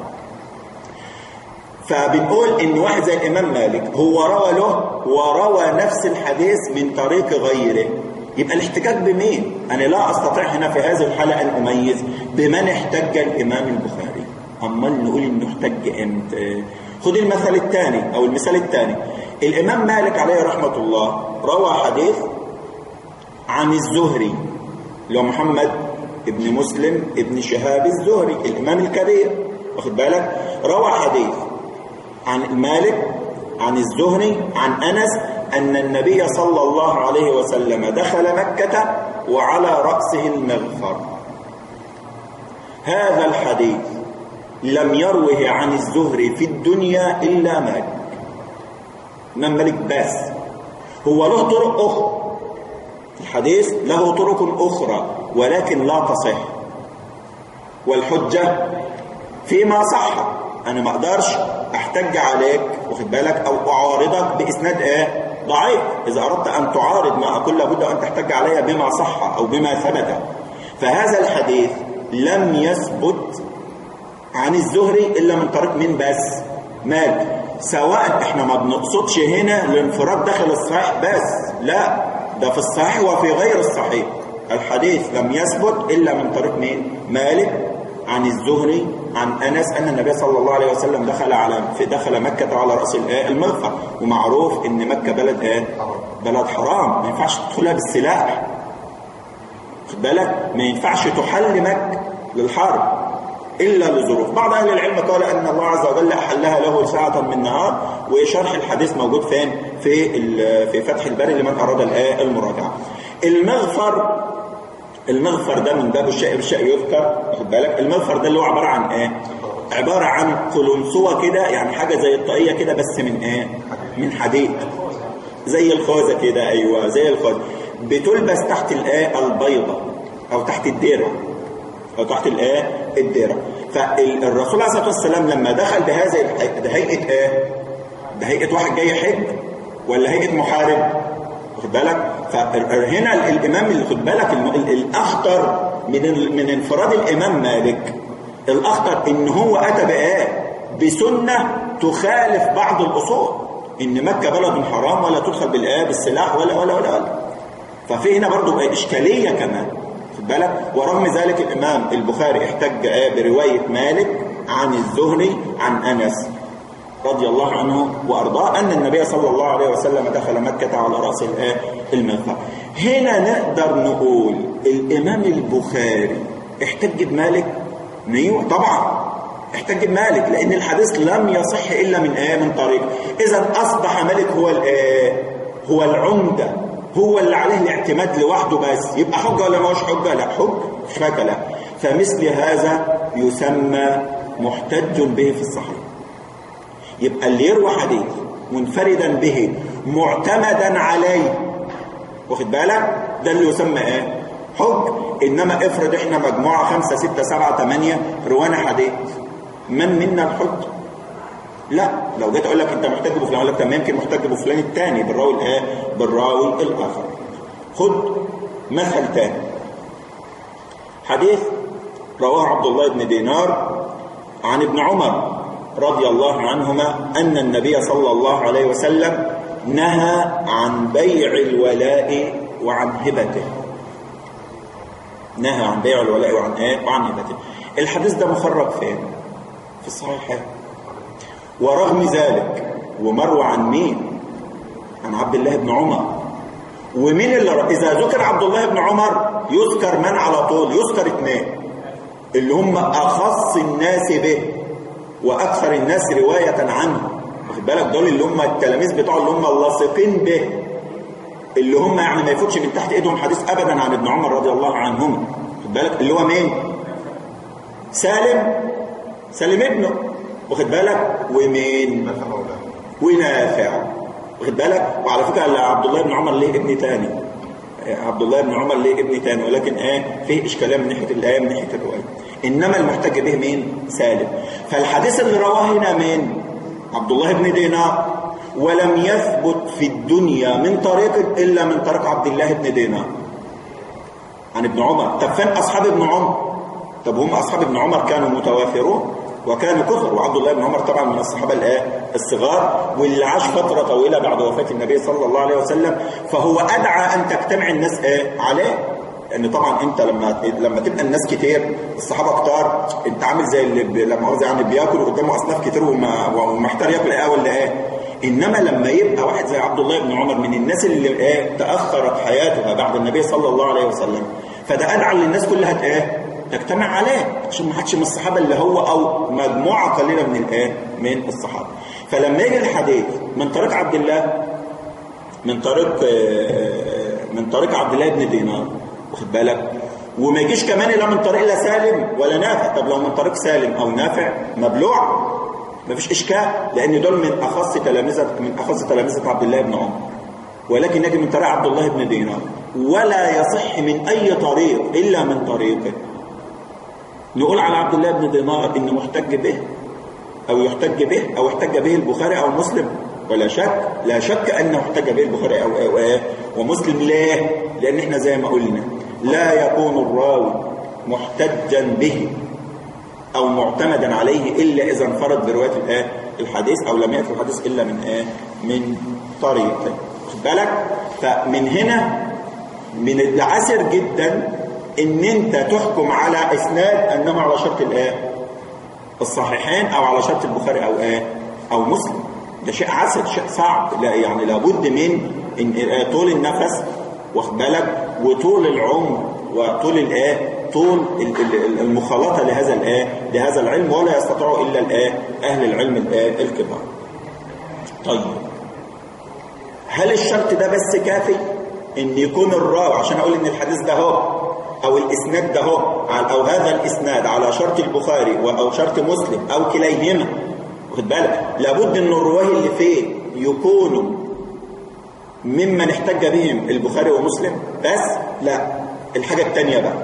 A: فبنقول ان واحد زي الامام مالك هو روى له وروى نفس الحديث من طريق غيره يبقى الاحتجاج بمين انا لا استطيع هنا في هذه الحالة ان اميز بمن احتج الامام البخاري امال نقول انه احتج امتى خد المثل الثاني او المثال الثاني الامام مالك عليه رحمة الله روى حديث عن الزهري اللي هو محمد ابن مسلم ابن شهاب الزهري الامام الكبير واخد بالك روى حديث عن مالك عن الزهري عن أنس أن النبي صلى الله عليه وسلم دخل مكة وعلى رأسه المغفر هذا الحديث لم يروه عن الزهري في الدنيا إلا مالك من مالك بس هو له طرق أخرى الحديث له طرق أخرى ولكن لا تصح والحجة فيما صح أنا ما أقدرش أحتج عليك واخد بالك أو أعارضك بإسناد إيه ضعيف إذا أردت أن تعارض ما أقول لابد أن تحتج علي بما صح أو بما ثبت فهذا الحديث لم يثبت عن الزهري إلا من طريق من بس مال سواء احنا ما بنقصدش هنا الانفراد داخل الصحيح بس لا ده في الصحيح وفي غير الصحيح الحديث لم يثبت إلا من طريق مين مالك عن الزهري عن أنس أن النبي صلى الله عليه وسلم دخل على في دخل مكة على رأس المغفر ومعروف إن مكة بلد إيه؟ بلد حرام ما ينفعش تدخلها بالسلاح خد بالك ما ينفعش تحل مكة للحرب إلا لظروف بعض أهل العلم قال أن الله عز وجل أحلها له ساعة من نهار وشرح الحديث موجود فين في في فتح الباري لمن أراد الآية المراجعة المغفر المغفر ده من باب الشيء بالشيء يذكر واخد بالك المغفر ده اللي هو عبارة عن ايه عبارة عن قلنسوة كده يعني حاجة زي الطاقية كده بس من ايه من حديد زي الخوذة كده ايوه زي الخوذة بتلبس تحت الايه البيضة او تحت الدرع او تحت الايه الدرع فالرسول عليه الصلاة والسلام لما دخل بهذه ده هيئة ايه بهيئة واحد جاي حج ولا هيئة محارب واخد بالك فهنا الامام اللي خد بالك الاخطر من من انفراد الامام مالك الاخطر ان هو اتى بايه بسنه تخالف بعض الاصول ان مكه بلد حرام ولا تدخل بالايه بالسلاح ولا ولا ولا, ولا. ففي هنا برضه بقى اشكاليه كمان خد بالك ورغم ذلك الامام البخاري احتج بروايه مالك عن الزهري عن انس رضي الله عنه وأرضاه أن النبي صلى الله عليه وسلم دخل مكة على رأس المغفر هنا نقدر نقول الإمام البخاري احتج بمالك نيوه طبعا احتج بمالك لأن الحديث لم يصح إلا من آه من طريق إذا أصبح مالك هو هو العمدة هو اللي عليه الاعتماد لوحده بس يبقى حجة ولا مش حجة لا حجة شك لا فمثل هذا يسمى محتج به في الصحيح يبقى اللي يروى حديث منفردا به معتمدا عليه واخد بالك ده اللي يسمى ايه حج انما افرض احنا مجموعه خمسة ستة سبعة ثمانية روانا حديث من منا الحج لا لو جيت اقول لك انت محتاج بفلان اقول لك طب يمكن محتاج بفلان الثاني بالراوي الايه بالراوي الاخر خد مثل ثاني حديث رواه عبد الله بن دينار عن ابن عمر رضي الله عنهما أن النبي صلى الله عليه وسلم نهى عن بيع الولاء وعن هبته نهى عن بيع الولاء وعن ايه وعن هبته الحديث ده مخرج فين في الصحيحين ورغم ذلك ومروى عن مين عن عبد الله بن عمر ومين اللي اذا ذكر عبد الله بن عمر يذكر من على طول يذكر اثنين اللي هم اخص الناس به واكثر الناس روايه عنه واخد بالك دول اللي هم التلاميذ بتوع اللي هم اللاصقين به اللي هم يعني ما يفوتش من تحت ايدهم حديث ابدا عن ابن عمر رضي الله عنهما واخد بالك اللي هو مين سالم سالم ابنه واخد بالك ومين
B: نفع مولاه
A: ونافع واخد بالك وعلى فكره عبد الله بن عمر ليه ابن تاني عبد الله بن عمر ليه ابن تاني ولكن ايه فيه اشكاليه من ناحيه الايه من ناحيه الروايه انما المحتج به مين سالم فالحديث اللي رواه هنا مين عبد الله بن دينار ولم يثبت في الدنيا من طريق الا من طريق عبد الله بن دينار عن ابن عمر طب فين اصحاب ابن عمر طب هم اصحاب ابن عمر كانوا متوافرون وكانوا كثر وعبد الله بن عمر طبعا من الصحابه الايه الصغار واللي عاش فتره طويله بعد وفاه النبي صلى الله عليه وسلم فهو ادعى ان تجتمع الناس ايه عليه لان طبعا انت لما لما تبقى الناس كتير الصحابه كتار انت عامل زي اللي ب... لما عاوز يعني بياكل قدامه اصناف كتير وما ومحتار ياكل ايه ولا ايه انما لما يبقى واحد زي عبد الله بن عمر من الناس اللي ايه تاخرت حياتها بعد النبي صلى الله عليه وسلم فده ادعى للناس كلها ايه تجتمع عليه عشان ما حدش من الصحابه اللي هو او مجموعه قليله من الايه من الصحابه فلما يجي الحديث من طريق عبد الله من طريق من طريق عبد الله بن دينار واخد بالك وما يجيش كمان الا من طريق لا سالم ولا نافع طب لو من طريق سالم او نافع مبلوع مفيش اشكال لان دول من اخص تلامذه من اخص تلامذه عبد الله بن عمر ولكن يجي من طريق عبد الله بن دينار ولا يصح من اي طريق الا من طريقه نقول على عبد الله بن دينار انه محتج به او يحتج به او احتج به البخاري او مسلم ولا شك لا شك انه احتج به البخاري او, أو, أو ومسلم ليه لان احنا زي ما قلنا لا يكون الراوي محتجا به او معتمدا عليه الا اذا انفرد بروايه الايه الحديث او لم ياتي الحديث الا من ايه من طريق خد بالك فمن هنا من العسر جدا ان انت تحكم على اسناد انه على شرط الايه الصحيحين او على شرط البخاري او ايه او مسلم ده شيء عسر شيء صعب لا يعني لابد من إن طول النفس واخد بالك وطول العمر وطول الايه طول المخالطه لهذا الايه لهذا العلم ولا يستطيع الا الايه اهل العلم الايه الكبار طيب هل الشرط ده بس كافي ان يكون الراوي عشان اقول ان الحديث ده هو او الاسناد ده هو او هذا الاسناد على شرط البخاري او شرط مسلم او كليهما واخد بالك لابد ان الرواه اللي فيه يكونوا ممن احتج بهم البخاري ومسلم بس لا الحاجه الثانيه بقى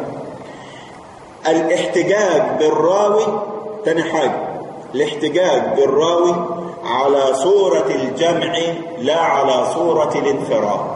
A: الاحتجاج بالراوي تاني حاجه الاحتجاج بالراوي على صورة الجمع لا على صورة الانفراد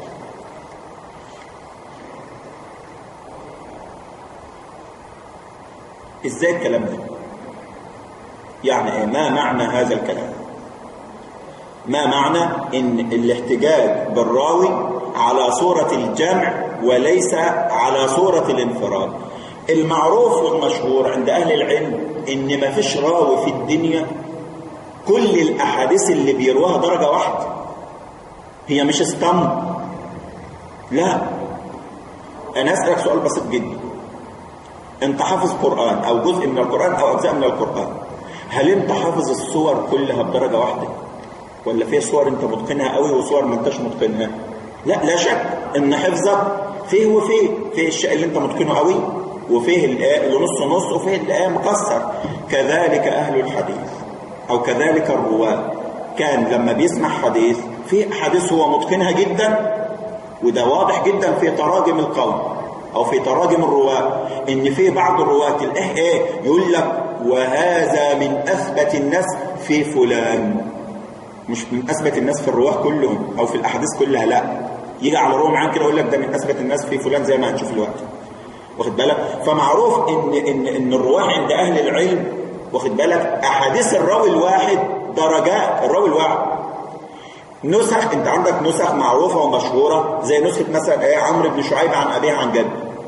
A: ازاي الكلام ده يعني ايه ما معنى هذا الكلام ما معنى ان الاحتجاج بالراوي على صورة الجمع وليس على صورة الانفراد المعروف والمشهور عند اهل العلم ان ما فيش راوي في الدنيا كل الاحاديث اللي بيروها درجة واحدة هي مش استم لا انا اسالك سؤال بسيط جدا انت حافظ قرآن او جزء من القرآن او اجزاء من القرآن هل انت حافظ الصور كلها بدرجة واحدة ولا في صور انت متقنها قوي وصور ما انتش متقنها لا لا شك ان حفظك فيه وفيه فيه الشيء اللي انت متقنه قوي وفيه اللي نص نص وفيه اللي مكسر كذلك اهل الحديث او كذلك الرواه كان لما بيسمع حديث في حديث هو متقنها جدا وده واضح جدا في تراجم القوم او في تراجم الرواه ان في بعض الرواه تلاقيه ايه يقول لك وهذا من اثبت الناس في فلان مش من اثبت الناس في الرواه كلهم او في الاحاديث كلها لا يجي على رواه معين كده يقول لك ده من اثبت الناس في فلان زي ما هنشوف دلوقتي واخد بالك فمعروف ان ان ان الرواه عند اهل العلم واخد بالك احاديث الراوي الواحد درجات الراوي الواحد نسخ انت عندك نسخ معروفه ومشهوره زي نسخه مثلا ايه عمرو بن شعيب عن ابيه عن جد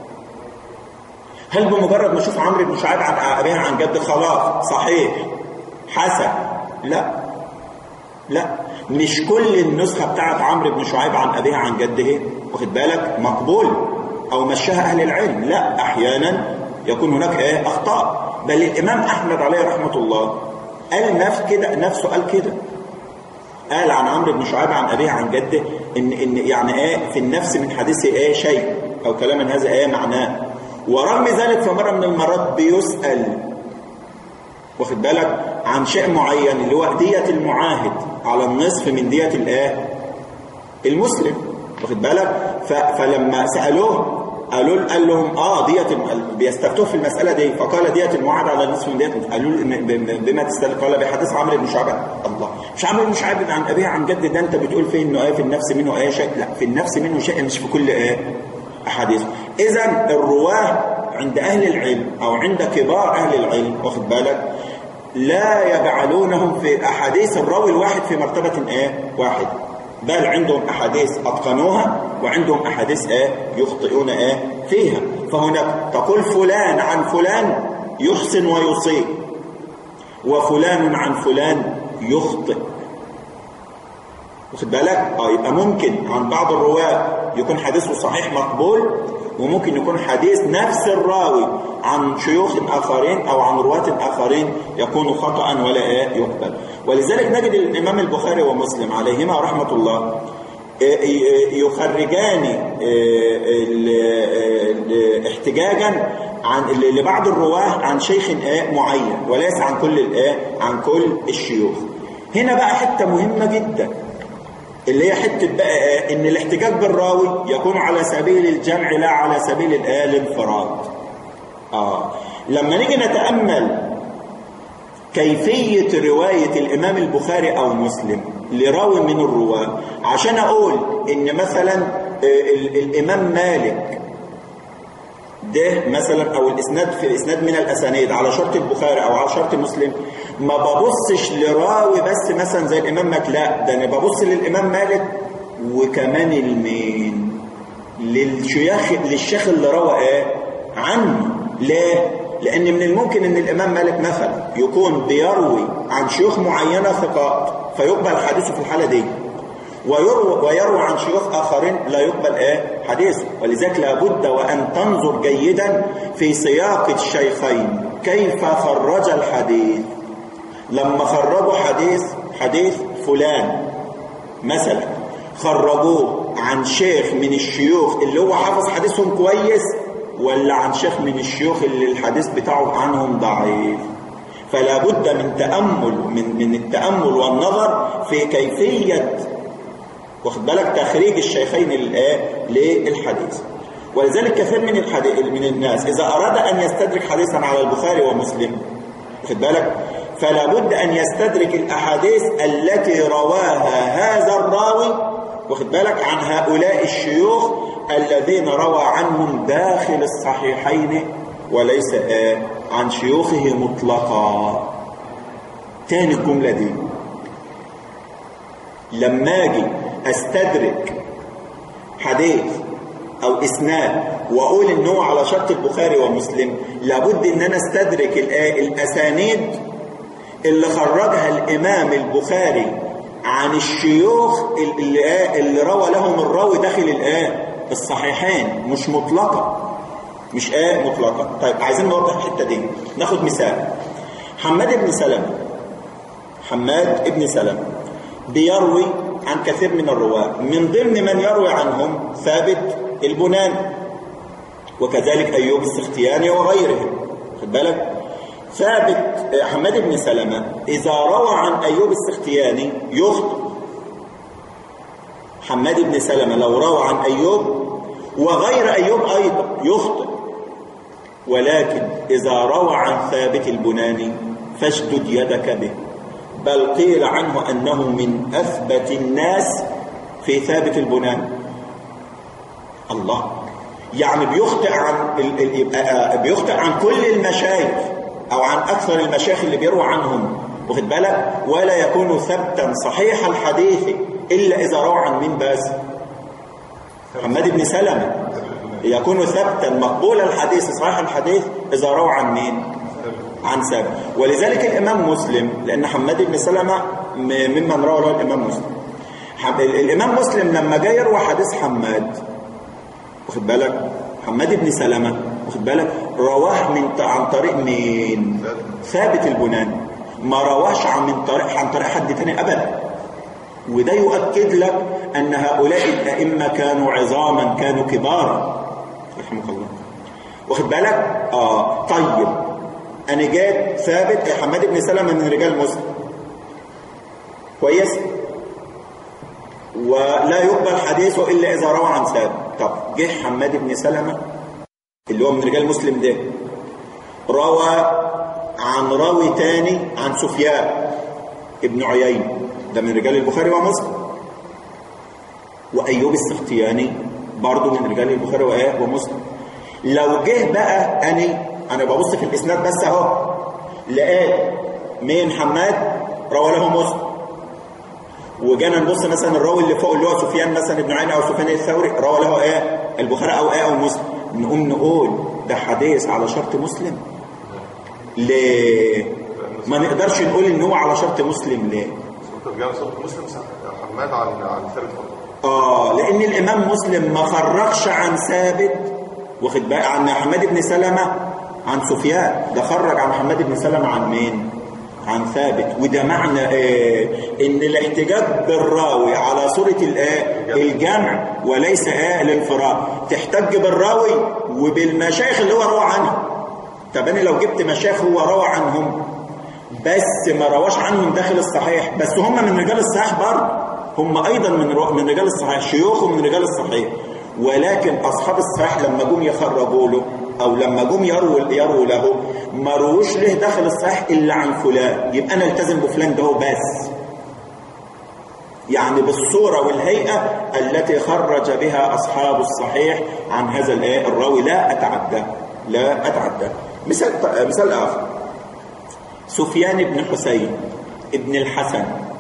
A: هل بمجرد ما اشوف عمرو بن شعيب عن ابيه عن جد خلاص صحيح حسن لا لا مش كل النسخه بتاعت عمرو بن شعيب عن ابيه عن جده واخد بالك مقبول او مشاها اهل العلم لا احيانا يكون هناك ايه اخطاء بل الامام احمد عليه رحمه الله قال نفس كده نفسه قال كده قال عن عمرو بن شعيب عن ابيه عن جده ان ان يعني ايه في النفس من حديثه ايه شيء او كلام من هذا ايه معناه ورغم ذلك في مره من المرات بيسال واخد بالك عن شيء معين اللي هو دية المعاهد على النصف من دية الايه المسلم واخد بالك فلما سالوه قالوا قال لهم اه دية بيستفتوه في المسألة دي فقال دية المعاهد على النصف من دية قالوا بما تستدل قال بحديث عمرو بن شعيب الله مش عمرو بن شعيب عن ابيه عن جد ده انت بتقول فيه انه ايه في النفس منه ايه شيء لا في النفس منه شيء مش في كل ايه احاديث اذا الرواه عند اهل العلم او عند كبار اهل العلم واخد بالك لا يجعلونهم في احاديث الراوي الواحد في مرتبة ايه واحد بل عندهم احاديث اتقنوها وعندهم احاديث ايه يخطئون ايه فيها فهناك تقول فلان عن فلان يحسن ويصيب وفلان عن فلان يخطئ واخد بالك اه يبقى ممكن عن بعض الرواه يكون حديثه صحيح مقبول وممكن يكون حديث نفس الراوي عن شيوخ آخرين أو عن رواة آخرين يكون خطأ ولا يقبل ولذلك نجد الإمام البخاري ومسلم عليهما رحمة الله يخرجان احتجاجا عن لبعض الرواه عن شيخ معين وليس عن كل عن كل الشيوخ هنا بقى حته مهمه جدا اللي هي حته بقى ان الاحتجاج بالراوي يكون على سبيل الجمع لا على سبيل الانفراد اه لما نيجي نتامل كيفيه روايه الامام البخاري او مسلم لراوي من الرواه عشان اقول ان مثلا الامام مالك ده مثلا او الاسناد في الاسناد من الاسانيد على شرط البخاري او على شرط مسلم ما ببصش لراوي بس مثلا زي الامام مالك لا ده انا ببص للامام مالك وكمان المين للشيخ للشيخ اللي روى ايه عنه ليه لان من الممكن ان الامام مالك مثلا يكون بيروي عن شيوخ معينه ثقات فيقبل حديثه في الحاله دي ويروى, ويروى عن شيوخ آخرين لا يقبل ايه حديثه ولذلك لابد وأن تنظر جيدا في سياق الشيخين كيف خرج الحديث لما خرجوا حديث حديث فلان مثلا خرجوه عن شيخ من الشيوخ اللي هو حافظ حديثهم كويس ولا عن شيخ من الشيوخ اللي الحديث بتاعه عنهم ضعيف فلا بد من تأمل من من التأمل والنظر في كيفية واخد بالك تخريج الشيخين للحديث ولذلك كثير من الحديث من الناس إذا أراد أن يستدرك حديثا على البخاري ومسلم واخد بالك فلا بد أن يستدرك الأحاديث التي رواها هذا الراوي واخد بالك عن هؤلاء الشيوخ الذين روى عنهم داخل الصحيحين وليس آه عن شيوخه مطلقا تاني الجملة دي لما اجي استدرك حديث او اسناد واقول ان هو على شرط البخاري ومسلم لابد ان انا استدرك الاسانيد اللي خرجها الامام البخاري عن الشيوخ اللي, اللي روى لهم الراوي داخل الايه الصحيحين مش مطلقه مش ايه مطلقه طيب عايزين نوضح الحته دي ناخد مثال حماد بن سلمة حماد بن سلمة بيروي عن كثير من الرواة من ضمن من يروي عنهم ثابت البناني وكذلك أيوب السختياني وغيرهم خد بالك ثابت حماد بن سلمة إذا روى عن أيوب السختياني يخطئ حماد بن سلمة لو روى عن أيوب وغير أيوب أيضا يخطئ ولكن إذا روى عن ثابت البناني فاشدد يدك به بل قيل عنه أنه من أثبت الناس في ثابت البناني الله يعني بيخطئ عن بيخطئ عن كل المشايخ او عن اكثر المشايخ اللي بيروى عنهم واخد بالك ولا يكون ثبتا صحيح الحديث الا اذا روى عن مين بس محمد بن سلمة يكون ثبتا مقبول الحديث صحيح الحديث اذا روى عن مين عن ثابت ولذلك الامام مسلم لان حماد بن سلمة ممن روى له الامام مسلم الامام مسلم لما جاي يروى حديث حماد واخد بالك حماد بن سلمة واخد بالك رواه من عن طريق مين ثابت البناني ما رواش عن من طريق عن طريق حد تاني ابدا وده يؤكد لك ان هؤلاء الائمه كانوا عظاما كانوا كبارا رحمك الله واخد بالك اه طيب انا جات ثابت حماد بن سلمة من رجال مسلم كويس ولا يقبل حديثه الا اذا روى عن ثابت طب جه حماد بن سلمة اللي هو من رجال مسلم ده روى عن راوي تاني عن سفيان ابن عيين ده من رجال البخاري ومسلم وايوب السختياني برضه من رجال البخاري ومسلم لو جه بقى اني انا ببص في الاسناد بس اهو لقيت مين حماد روى له مسلم وجانا نبص مثلا الراوي اللي فوق اللي هو سفيان مثلا ابن عين او سفيان الثوري روى له ايه البخاري او ايه او مسلم نقوم نقول ده حديث على شرط مسلم ليه ما نقدرش نقول ان هو على شرط مسلم ليه
B: مسلم حماد عن عن ثابت
A: اه لان الامام مسلم ما خرجش عن ثابت واخد بقى عن حماد بن سلمة عن سفيان ده خرج عن حماد بن سلمة عن مين عن ثابت وده معنى ايه ان الاحتجاج بالراوي على صورة الايه الجمع وليس ايه الانفراد تحتج بالراوي وبالمشايخ اللي هو روى عنها طب انا لو جبت مشايخ هو روى عنهم بس ما رواش عنهم داخل الصحيح بس هم من رجال الصحيح برضه هم ايضا من من رجال الصحيح شيوخه من رجال الصحيح ولكن اصحاب الصحيح لما جم يخرجوا له او لما جم يروا يروا له ما روش له داخل الصحيح الا عن فلان يبقى انا التزم بفلان ده بس يعني بالصوره والهيئه التي خرج بها اصحاب الصحيح عن هذا الايه الراوي لا اتعدى لا اتعدى مثال مثال اخر سفيان بن حسين ابن الحسن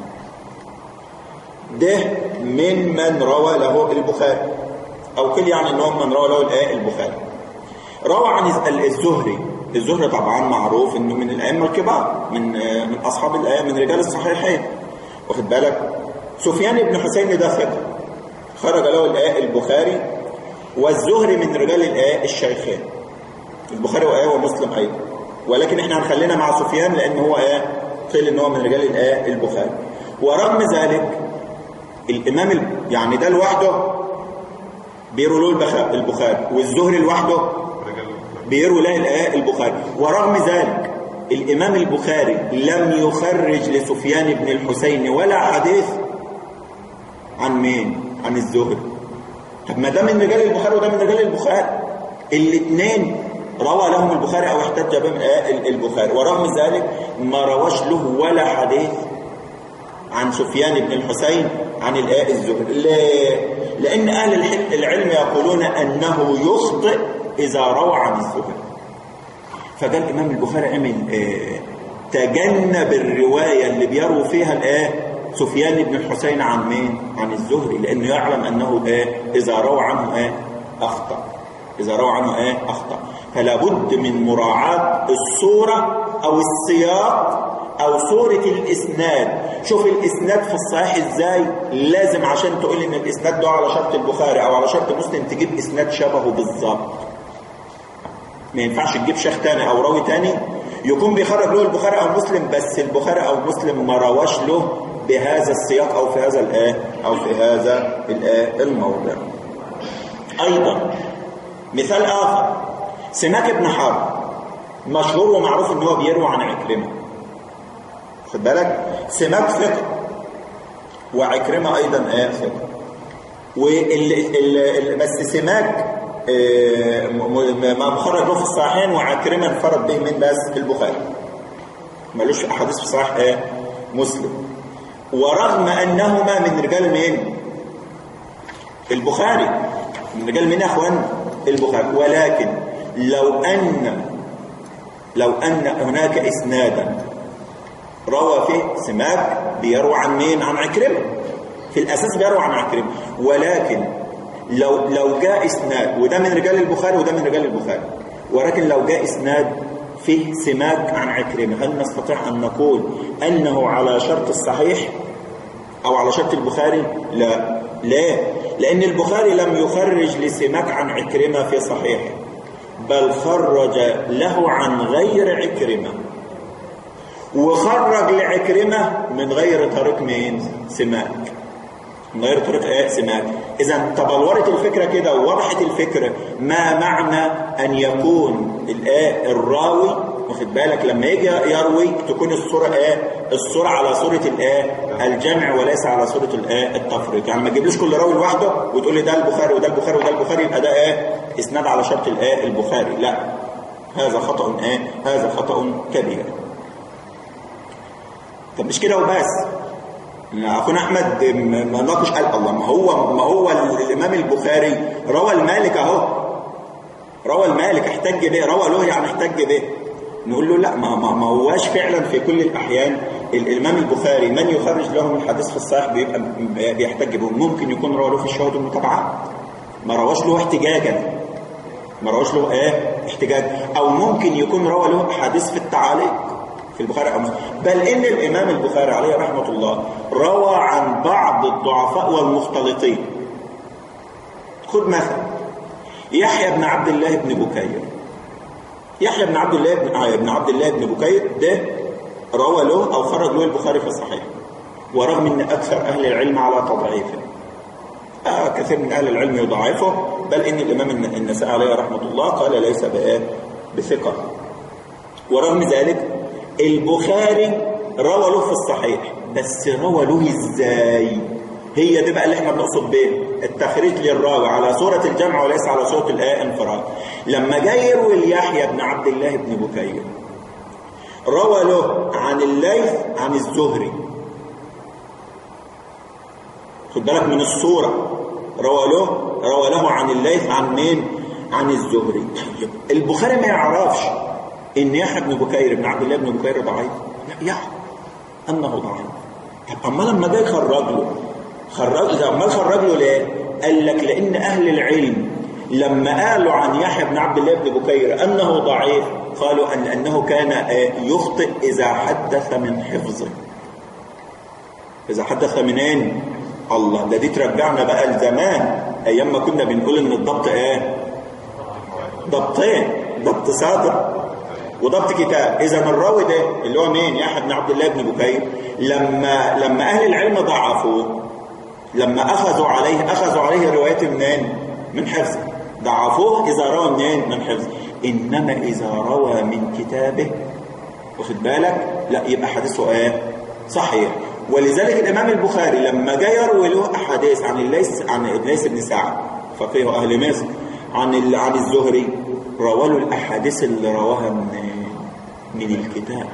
A: ده من من روى له البخاري او كل يعني انهم من روى له الايه البخاري روى عن الزهري الزهري طبعا معروف انه من الائمه الكبار من من اصحاب الايه من رجال الصحيحين واخد بالك سفيان بن حسين ده ثقه خرج له الايه البخاري والزهري من رجال الايه الشيخين البخاري وايه ومسلم ايضا ولكن احنا هنخلينا مع سفيان لان هو ايه قيل ان هو من رجال الايه البخاري ورغم ذلك الامام ال... يعني ده لوحده بيروا له البخاري والزهري لوحده بيروا له الايه البخاري ورغم ذلك الامام البخاري لم يخرج لسفيان بن الحسين ولا حديث عن مين عن الزهري طب ما ده من رجال البخاري وده من رجال البخاري الاثنين روى لهم البخاري او احتج بهم البخاري ورغم ذلك ما رواش له ولا حديث عن سفيان بن الحسين عن الاء الزهري ليه؟ لان اهل العلم يقولون انه يخطئ اذا روى عن الزهري فده الامام البخاري عمل ايه تجنب الروايه اللي بيروي فيها الايه سفيان بن الحسين عن مين عن الزهري لانه يعلم انه ايه اذا روى عنه ايه اخطا اذا روى عنه ايه اخطا فلا بد من مراعاه الصوره او السياق او صورة الاسناد شوف الاسناد في الصحيح ازاي لازم عشان تقول ان الاسناد ده على شرط البخاري او على شرط مسلم تجيب اسناد شبهه بالظبط ما ينفعش تجيب شيخ تاني او راوي تاني يكون بيخرج له البخاري او مسلم بس البخاري او مسلم ما رواش له بهذا السياق او في هذا الايه او في هذا الايه الموضع ايضا مثال اخر سماك بن حرب مشهور ومعروف ان هو بيروي عن عكرمه خد بالك سماك ثقه وعكرمه ايضا ايه ثقه وال بس سماك ما مخرج له في الصحيحين وعكرمه انفرد به من بس البخاري ملوش احاديث في صحيح ايه مسلم ورغم انهما من رجال مين البخاري من رجال مين يا اخوان البخاري ولكن لو ان لو أن هناك إسنادا روى فيه سماك بيروى عن مين عن عكرمة في الأساس بيروى عن عكرمة ولكن لو لو جاء إسناد وده من رجال البخاري وده من رجال البخاري ولكن لو جاء إسناد فيه سماك عن عكرمة هل نستطيع أن نقول أنه على شرط الصحيح أو على شرط البخاري لا لا لأن البخاري لم يخرج لسماك عن عكرمة في صحيحه بل خرج له عن غير عكرمة وخرج لعكرمة من غير طريق مين سماك من غير طريق ايه سماك اذا تبلورت الفكرة كده ووضحت الفكرة ما معنى ان يكون الايه الراوي واخد بالك لما يجي يروي تكون الصورة ايه الصورة على صورة الايه الجمع وليس على صورة الايه التفريق يعني ما تجيبليش كل راوي لوحده وتقول لي ده البخاري وده البخاري وده البخاري يبقى ده ايه اسناد على شرط الايه البخاري لا هذا خطأ ايه هذا خطأ كبير طب مش كده وبس اخونا احمد ما ناقش قال الله ما هو ما هو الامام البخاري روى المالك اهو روى المالك احتج به روى له يعني احتج به نقول له لا ما ما, ما هواش فعلا في كل الاحيان الامام البخاري من يخرج له الحديث في الصحيح بيبقى بيحتج به ممكن يكون روى له في الشهود والمتابعات ما رواش له احتجاجا ما رواش له ايه احتجاج او ممكن يكون روى له حديث في التعاليق في البخاري أو مسلم بل إن الإمام البخاري عليه رحمة الله روى عن بعض الضعفاء والمختلطين خد مثلا يحيى بن عبد الله بن بكير يحيى بن عبد الله بن آه بن عبد الله بن بكير ده روى له أو خرج له البخاري في الصحيح ورغم أن أكثر أهل العلم على تضعيفه آه كثير من أهل العلم يضعفه بل إن الإمام النسائي عليه رحمة الله قال ليس بثقة ورغم ذلك البخاري روى له في الصحيح بس روى له ازاي هي دي بقى اللي احنا بنقصد بيه التخريج للراوي على صورة الجمع وليس على صورة الايه انفراد لما جاي يروي يحيى بن عبد الله بن بكير روى له عن الليث عن الزهري خد بالك من الصورة روى له روى له عن الليث عن مين عن الزهري طيب البخاري ما يعرفش ان يحيى بن بكير بن عبد الله بن بكير ضعيف لا يعلم انه ضعيف طب اما لما جاي يخرج له خرج اذا امال خرج له ليه قال لك لان اهل العلم لما قالوا عن يحيى بن عبد الله بن بكير انه ضعيف قالوا ان انه كان يخطئ اذا حدث من حفظه اذا حدث منين الله ده دي ترجعنا بقى لزمان ايام ما كنا بنقول ان الضبط ايه ضبطين ضبط صادر وضبط كتاب اذا الراوي ده اللي هو مين يحيى بن عبد الله بن بكير لما لما اهل العلم ضعفوه لما اخذوا عليه اخذوا عليه روايه منين من حفظه ضعفوه اذا روى منين من حفظه انما اذا روى من كتابه واخد بالك لا يبقى حديثه ايه صحيح ولذلك الامام البخاري لما جاء يروي له احاديث عن الليث عن الليث بن سعد فقيه اهل مصر عن عن الزهري روى له الاحاديث اللي رواها من من الكتاب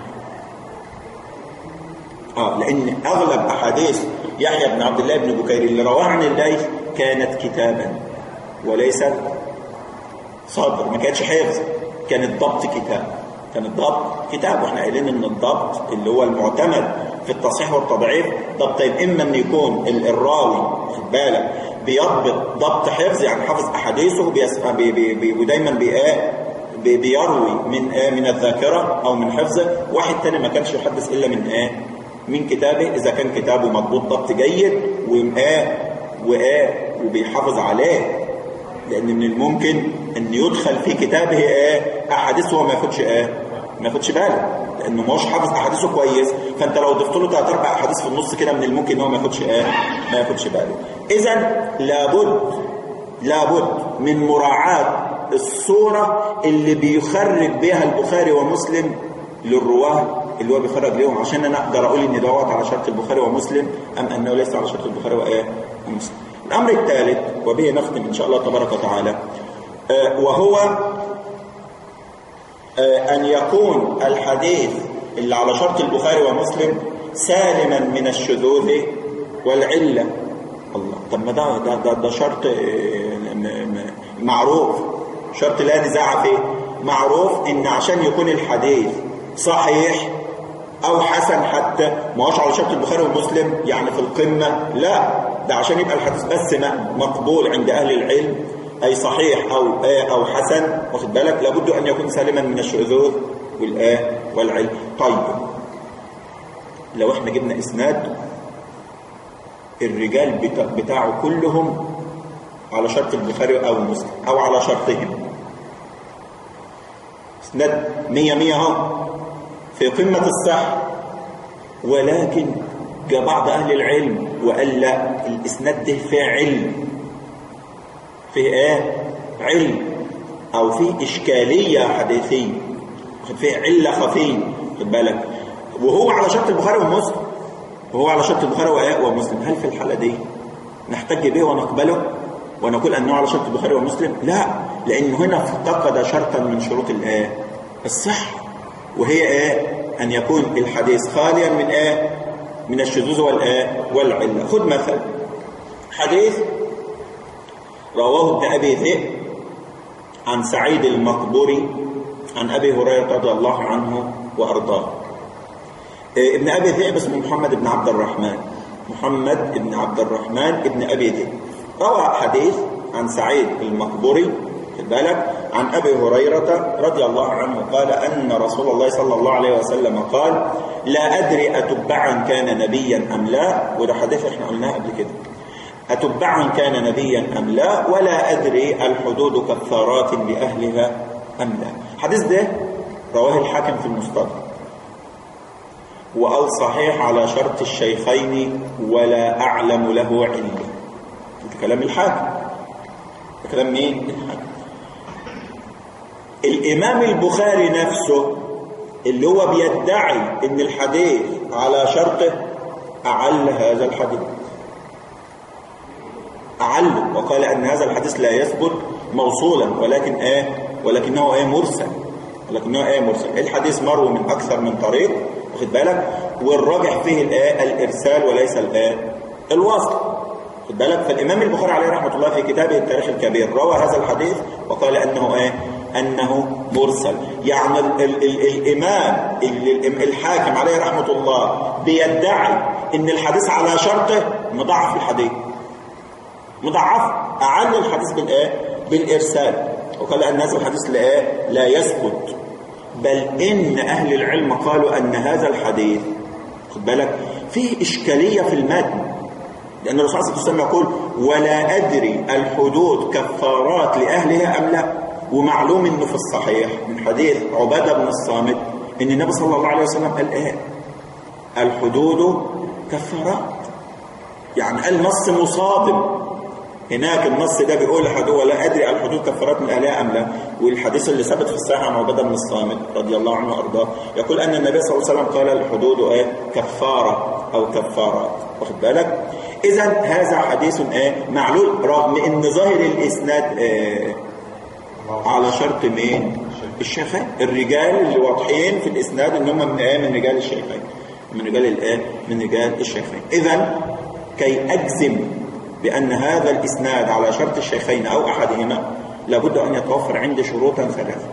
A: اه لان اغلب احاديث يحيى بن عبد الله بن بكير اللي رواها عن الليث كانت كتابا وليست صدر ما كانتش حفظ كانت ضبط كتاب كانت ضبط كتاب واحنا قايلين ان الضبط اللي هو المعتمد في التصحيح والتضعيف ضبطين اما ان يكون الراوي خد بالك بيضبط ضبط حفظ يعني حافظ احاديثه بي بي بي ودايما بي بيروي من آه من الذاكره او من حفظه واحد تاني ما كانش يحدث الا من ايه من كتابه اذا كان كتابه مضبوط ضبط جيد وآه وآه وبيحافظ عليه لان من الممكن ان يدخل في كتابه ايه احاديث هو ما ياخدش ايه ما ياخدش باله لانه ما هوش حافظ احاديثه كويس فانت لو ضفت له ثلاث اربع احاديث في النص كده من الممكن ان هو ما ياخدش ايه ما ياخدش باله اذا لابد لابد من مراعاه الصوره اللي بيخرج بها البخاري ومسلم للرواه اللي هو بيخرج ليهم عشان انا اقدر اقول ان دوت على شرط البخاري ومسلم ام انه ليس على شرط البخاري وايه ومسلم الامر الثالث وبه نختم ان شاء الله تبارك وتعالى آه وهو آه أن يكون الحديث اللي على شرط البخاري ومسلم سالما من الشذوذ والعلة الله طب ما ده ده ده, ده شرط معروف شرط لا نزاع فيه معروف ان عشان يكون الحديث صحيح او حسن حتى ما هوش على شرط البخاري ومسلم يعني في القمة لا ده عشان يبقى الحديث بس مقبول عند اهل العلم اي صحيح او او حسن واخد بالك لابد ان يكون سالما من الشذوذ والآه والعلم طيب لو احنا جبنا اسناد الرجال بتاعه كلهم على شرط البخاري او مسلم او على شرطهم اسناد مية مية اهو في قمة الصح ولكن جاء بعض اهل العلم وقال لا الاسناد ده فيه علم فيه ايه علم او فيه اشكالية حديثية فيه علة خفية خد بالك وهو على شرط البخاري ومسلم وهو على شرط البخاري ومسلم هل في الحالة دي نحتج به ونقبله ونقول أنه على شرط البخاري ومسلم لا لأنه هنا افتقد شرطا من شروط الآية الصح وهي ايه أن يكون الحديث خاليا من ايه من الشذوذ والآية والعلة خذ مثلا حديث رواه ابن أبي ذئب عن سعيد المقبوري عن أبي هريرة رضي الله عنه وأرضاه ابن أبي ذئب اسمه محمد بن عبد الرحمن محمد بن عبد الرحمن ابن أبي ذئب روى حديث عن سعيد المقبوري خد بالك عن أبي هريرة رضي الله عنه قال أن رسول الله صلى الله عليه وسلم قال لا أدري أتبعا كان نبيا أم لا وده حديث احنا قلناه قبل كده أتبعا كان نبيا أم لا ولا أدري الحدود كفارات لأهلها أم لا الحديث ده رواه الحاكم في المستدرك وقال صحيح على شرط الشيخين ولا أعلم له علم ده كلام الحاكم ده كلام مين الحاكم الإمام البخاري نفسه اللي هو بيدعي ان الحديث على شرطه أعل هذا الحديث أعله وقال أن هذا الحديث لا يثبت موصولا ولكن ايه ولكنه ايه مرسل ولكنه ايه مرسل الحديث مروي من أكثر من طريق واخد بالك والراجح فيه الايه الإرسال وليس الايه الوصل خد بالك فالإمام البخاري عليه رحمة الله في كتابه التاريخ الكبير روى هذا الحديث وقال أنه ايه أنه مرسل يعني ال ال ال الإمام ال الحاكم عليه رحمة الله بيدعي أن الحديث على شرطه مضاعف الحديث مضاعف أعل الحديث بالإيه؟ بالإرسال وقال أن هذا الحديث لا, لا يثبت بل إن أهل العلم قالوا أن هذا الحديث خد بالك فيه إشكالية في المتن لأن الرسول صلى الله عليه وسلم يقول ولا أدري الحدود كفارات لأهلها أم لا ومعلوم انه في الصحيح من حديث عبادة بن الصامت ان النبي صلى الله عليه وسلم قال ايه الحدود كفارات يعني قال نص مصادم هناك النص ده بيقول الحدود ولا ادري الحدود كفارات من اهلها ام لا والحديث اللي ثبت في الصحيح عن عباده بن الصامت رضي الله عنه وارضاه يقول ان النبي صلى الله عليه وسلم قال الحدود ايه كفاره او كفارات واخد بالك اذا هذا حديث ايه معلول رغم ان ظاهر الاسناد ايه على شرط مين الشيخين الرجال اللي واضحين في الاسناد ان هم من ايه من رجال الشيخين من رجال الايه من رجال الشيخين اذا كي اجزم بان هذا الاسناد على شرط الشيخين او احدهما لابد ان يتوفر عندي شروطا ثلاثه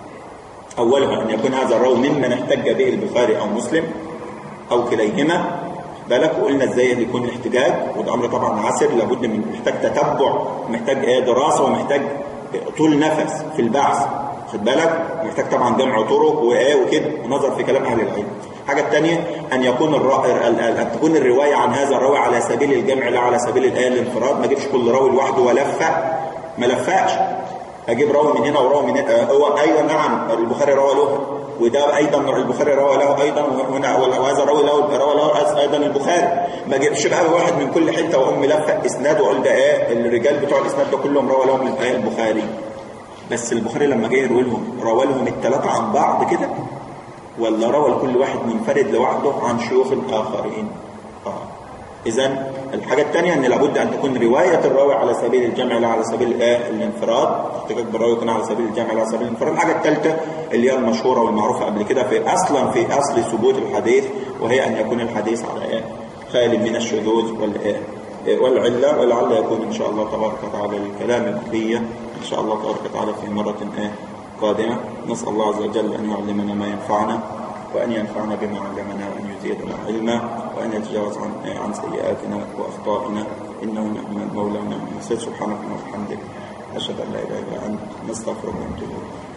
A: اولها ان يكون هذا الراوي ممن احتج به البخاري او مسلم او كليهما بالك وقلنا ازاي اللي يكون الاحتجاج وده امر طبعا عسر لابد من محتاج تتبع محتاج ايه دراسه ومحتاج طول نفس في البحث خد بالك محتاج طبعا جمع طرق وايه وكده ونظر في كلام اهل العلم الحاجه الثانيه ان يكون الرأي ان تكون الروايه عن هذا الراوي على سبيل الجمع لا على سبيل الايه الانفراد ما اجيبش كل راوي لوحده ولفق ما لفقش اجيب راوي من هنا وراوي من هنا هو ايضا نعم البخاري روى له وده ايضا البخاري روى له ايضا وهنا وهذا روى له روى له ايضا البخاري ما اجيبش بقى واحد من كل حته واقوم ملفق اسناد واقول ده ايه الرجال بتوع الاسناد ده كلهم روى لهم الايه البخاري بس البخاري لما جه يروي لهم روى لهم الثلاثه عن بعض كده ولا روى لكل واحد منفرد لوحده عن شيوخ اخرين اه اذا الحاجه الثانيه ان لابد ان تكون روايه الراوي على سبيل الجمع لا على سبيل الايه الانفراد احتجاج بالراوي يكون على سبيل الجمع لا على سبيل الانفراد الحاجه الثالثه اللي هي المشهوره والمعروفه قبل كده في اصلا في اصل ثبوت الحديث وهي ان يكون الحديث على ايه خالي من الشذوذ والايه والعله ولعل يكون ان شاء الله تبارك وتعالى الكلام البقيه ان شاء الله تبارك وتعالى في مره ايه قادمة نسأل الله عز وجل أن يعلمنا ما ينفعنا وأن ينفعنا بما علمنا وأن يزيدنا علما وأن يتجاوز عن, عن سيئاتنا وأخطائنا إنه نعم المولى ونعم النصير سبحانك اللهم وبحمدك أشهد أن لا إله إلا أنت نستغفرك ونتوب إليك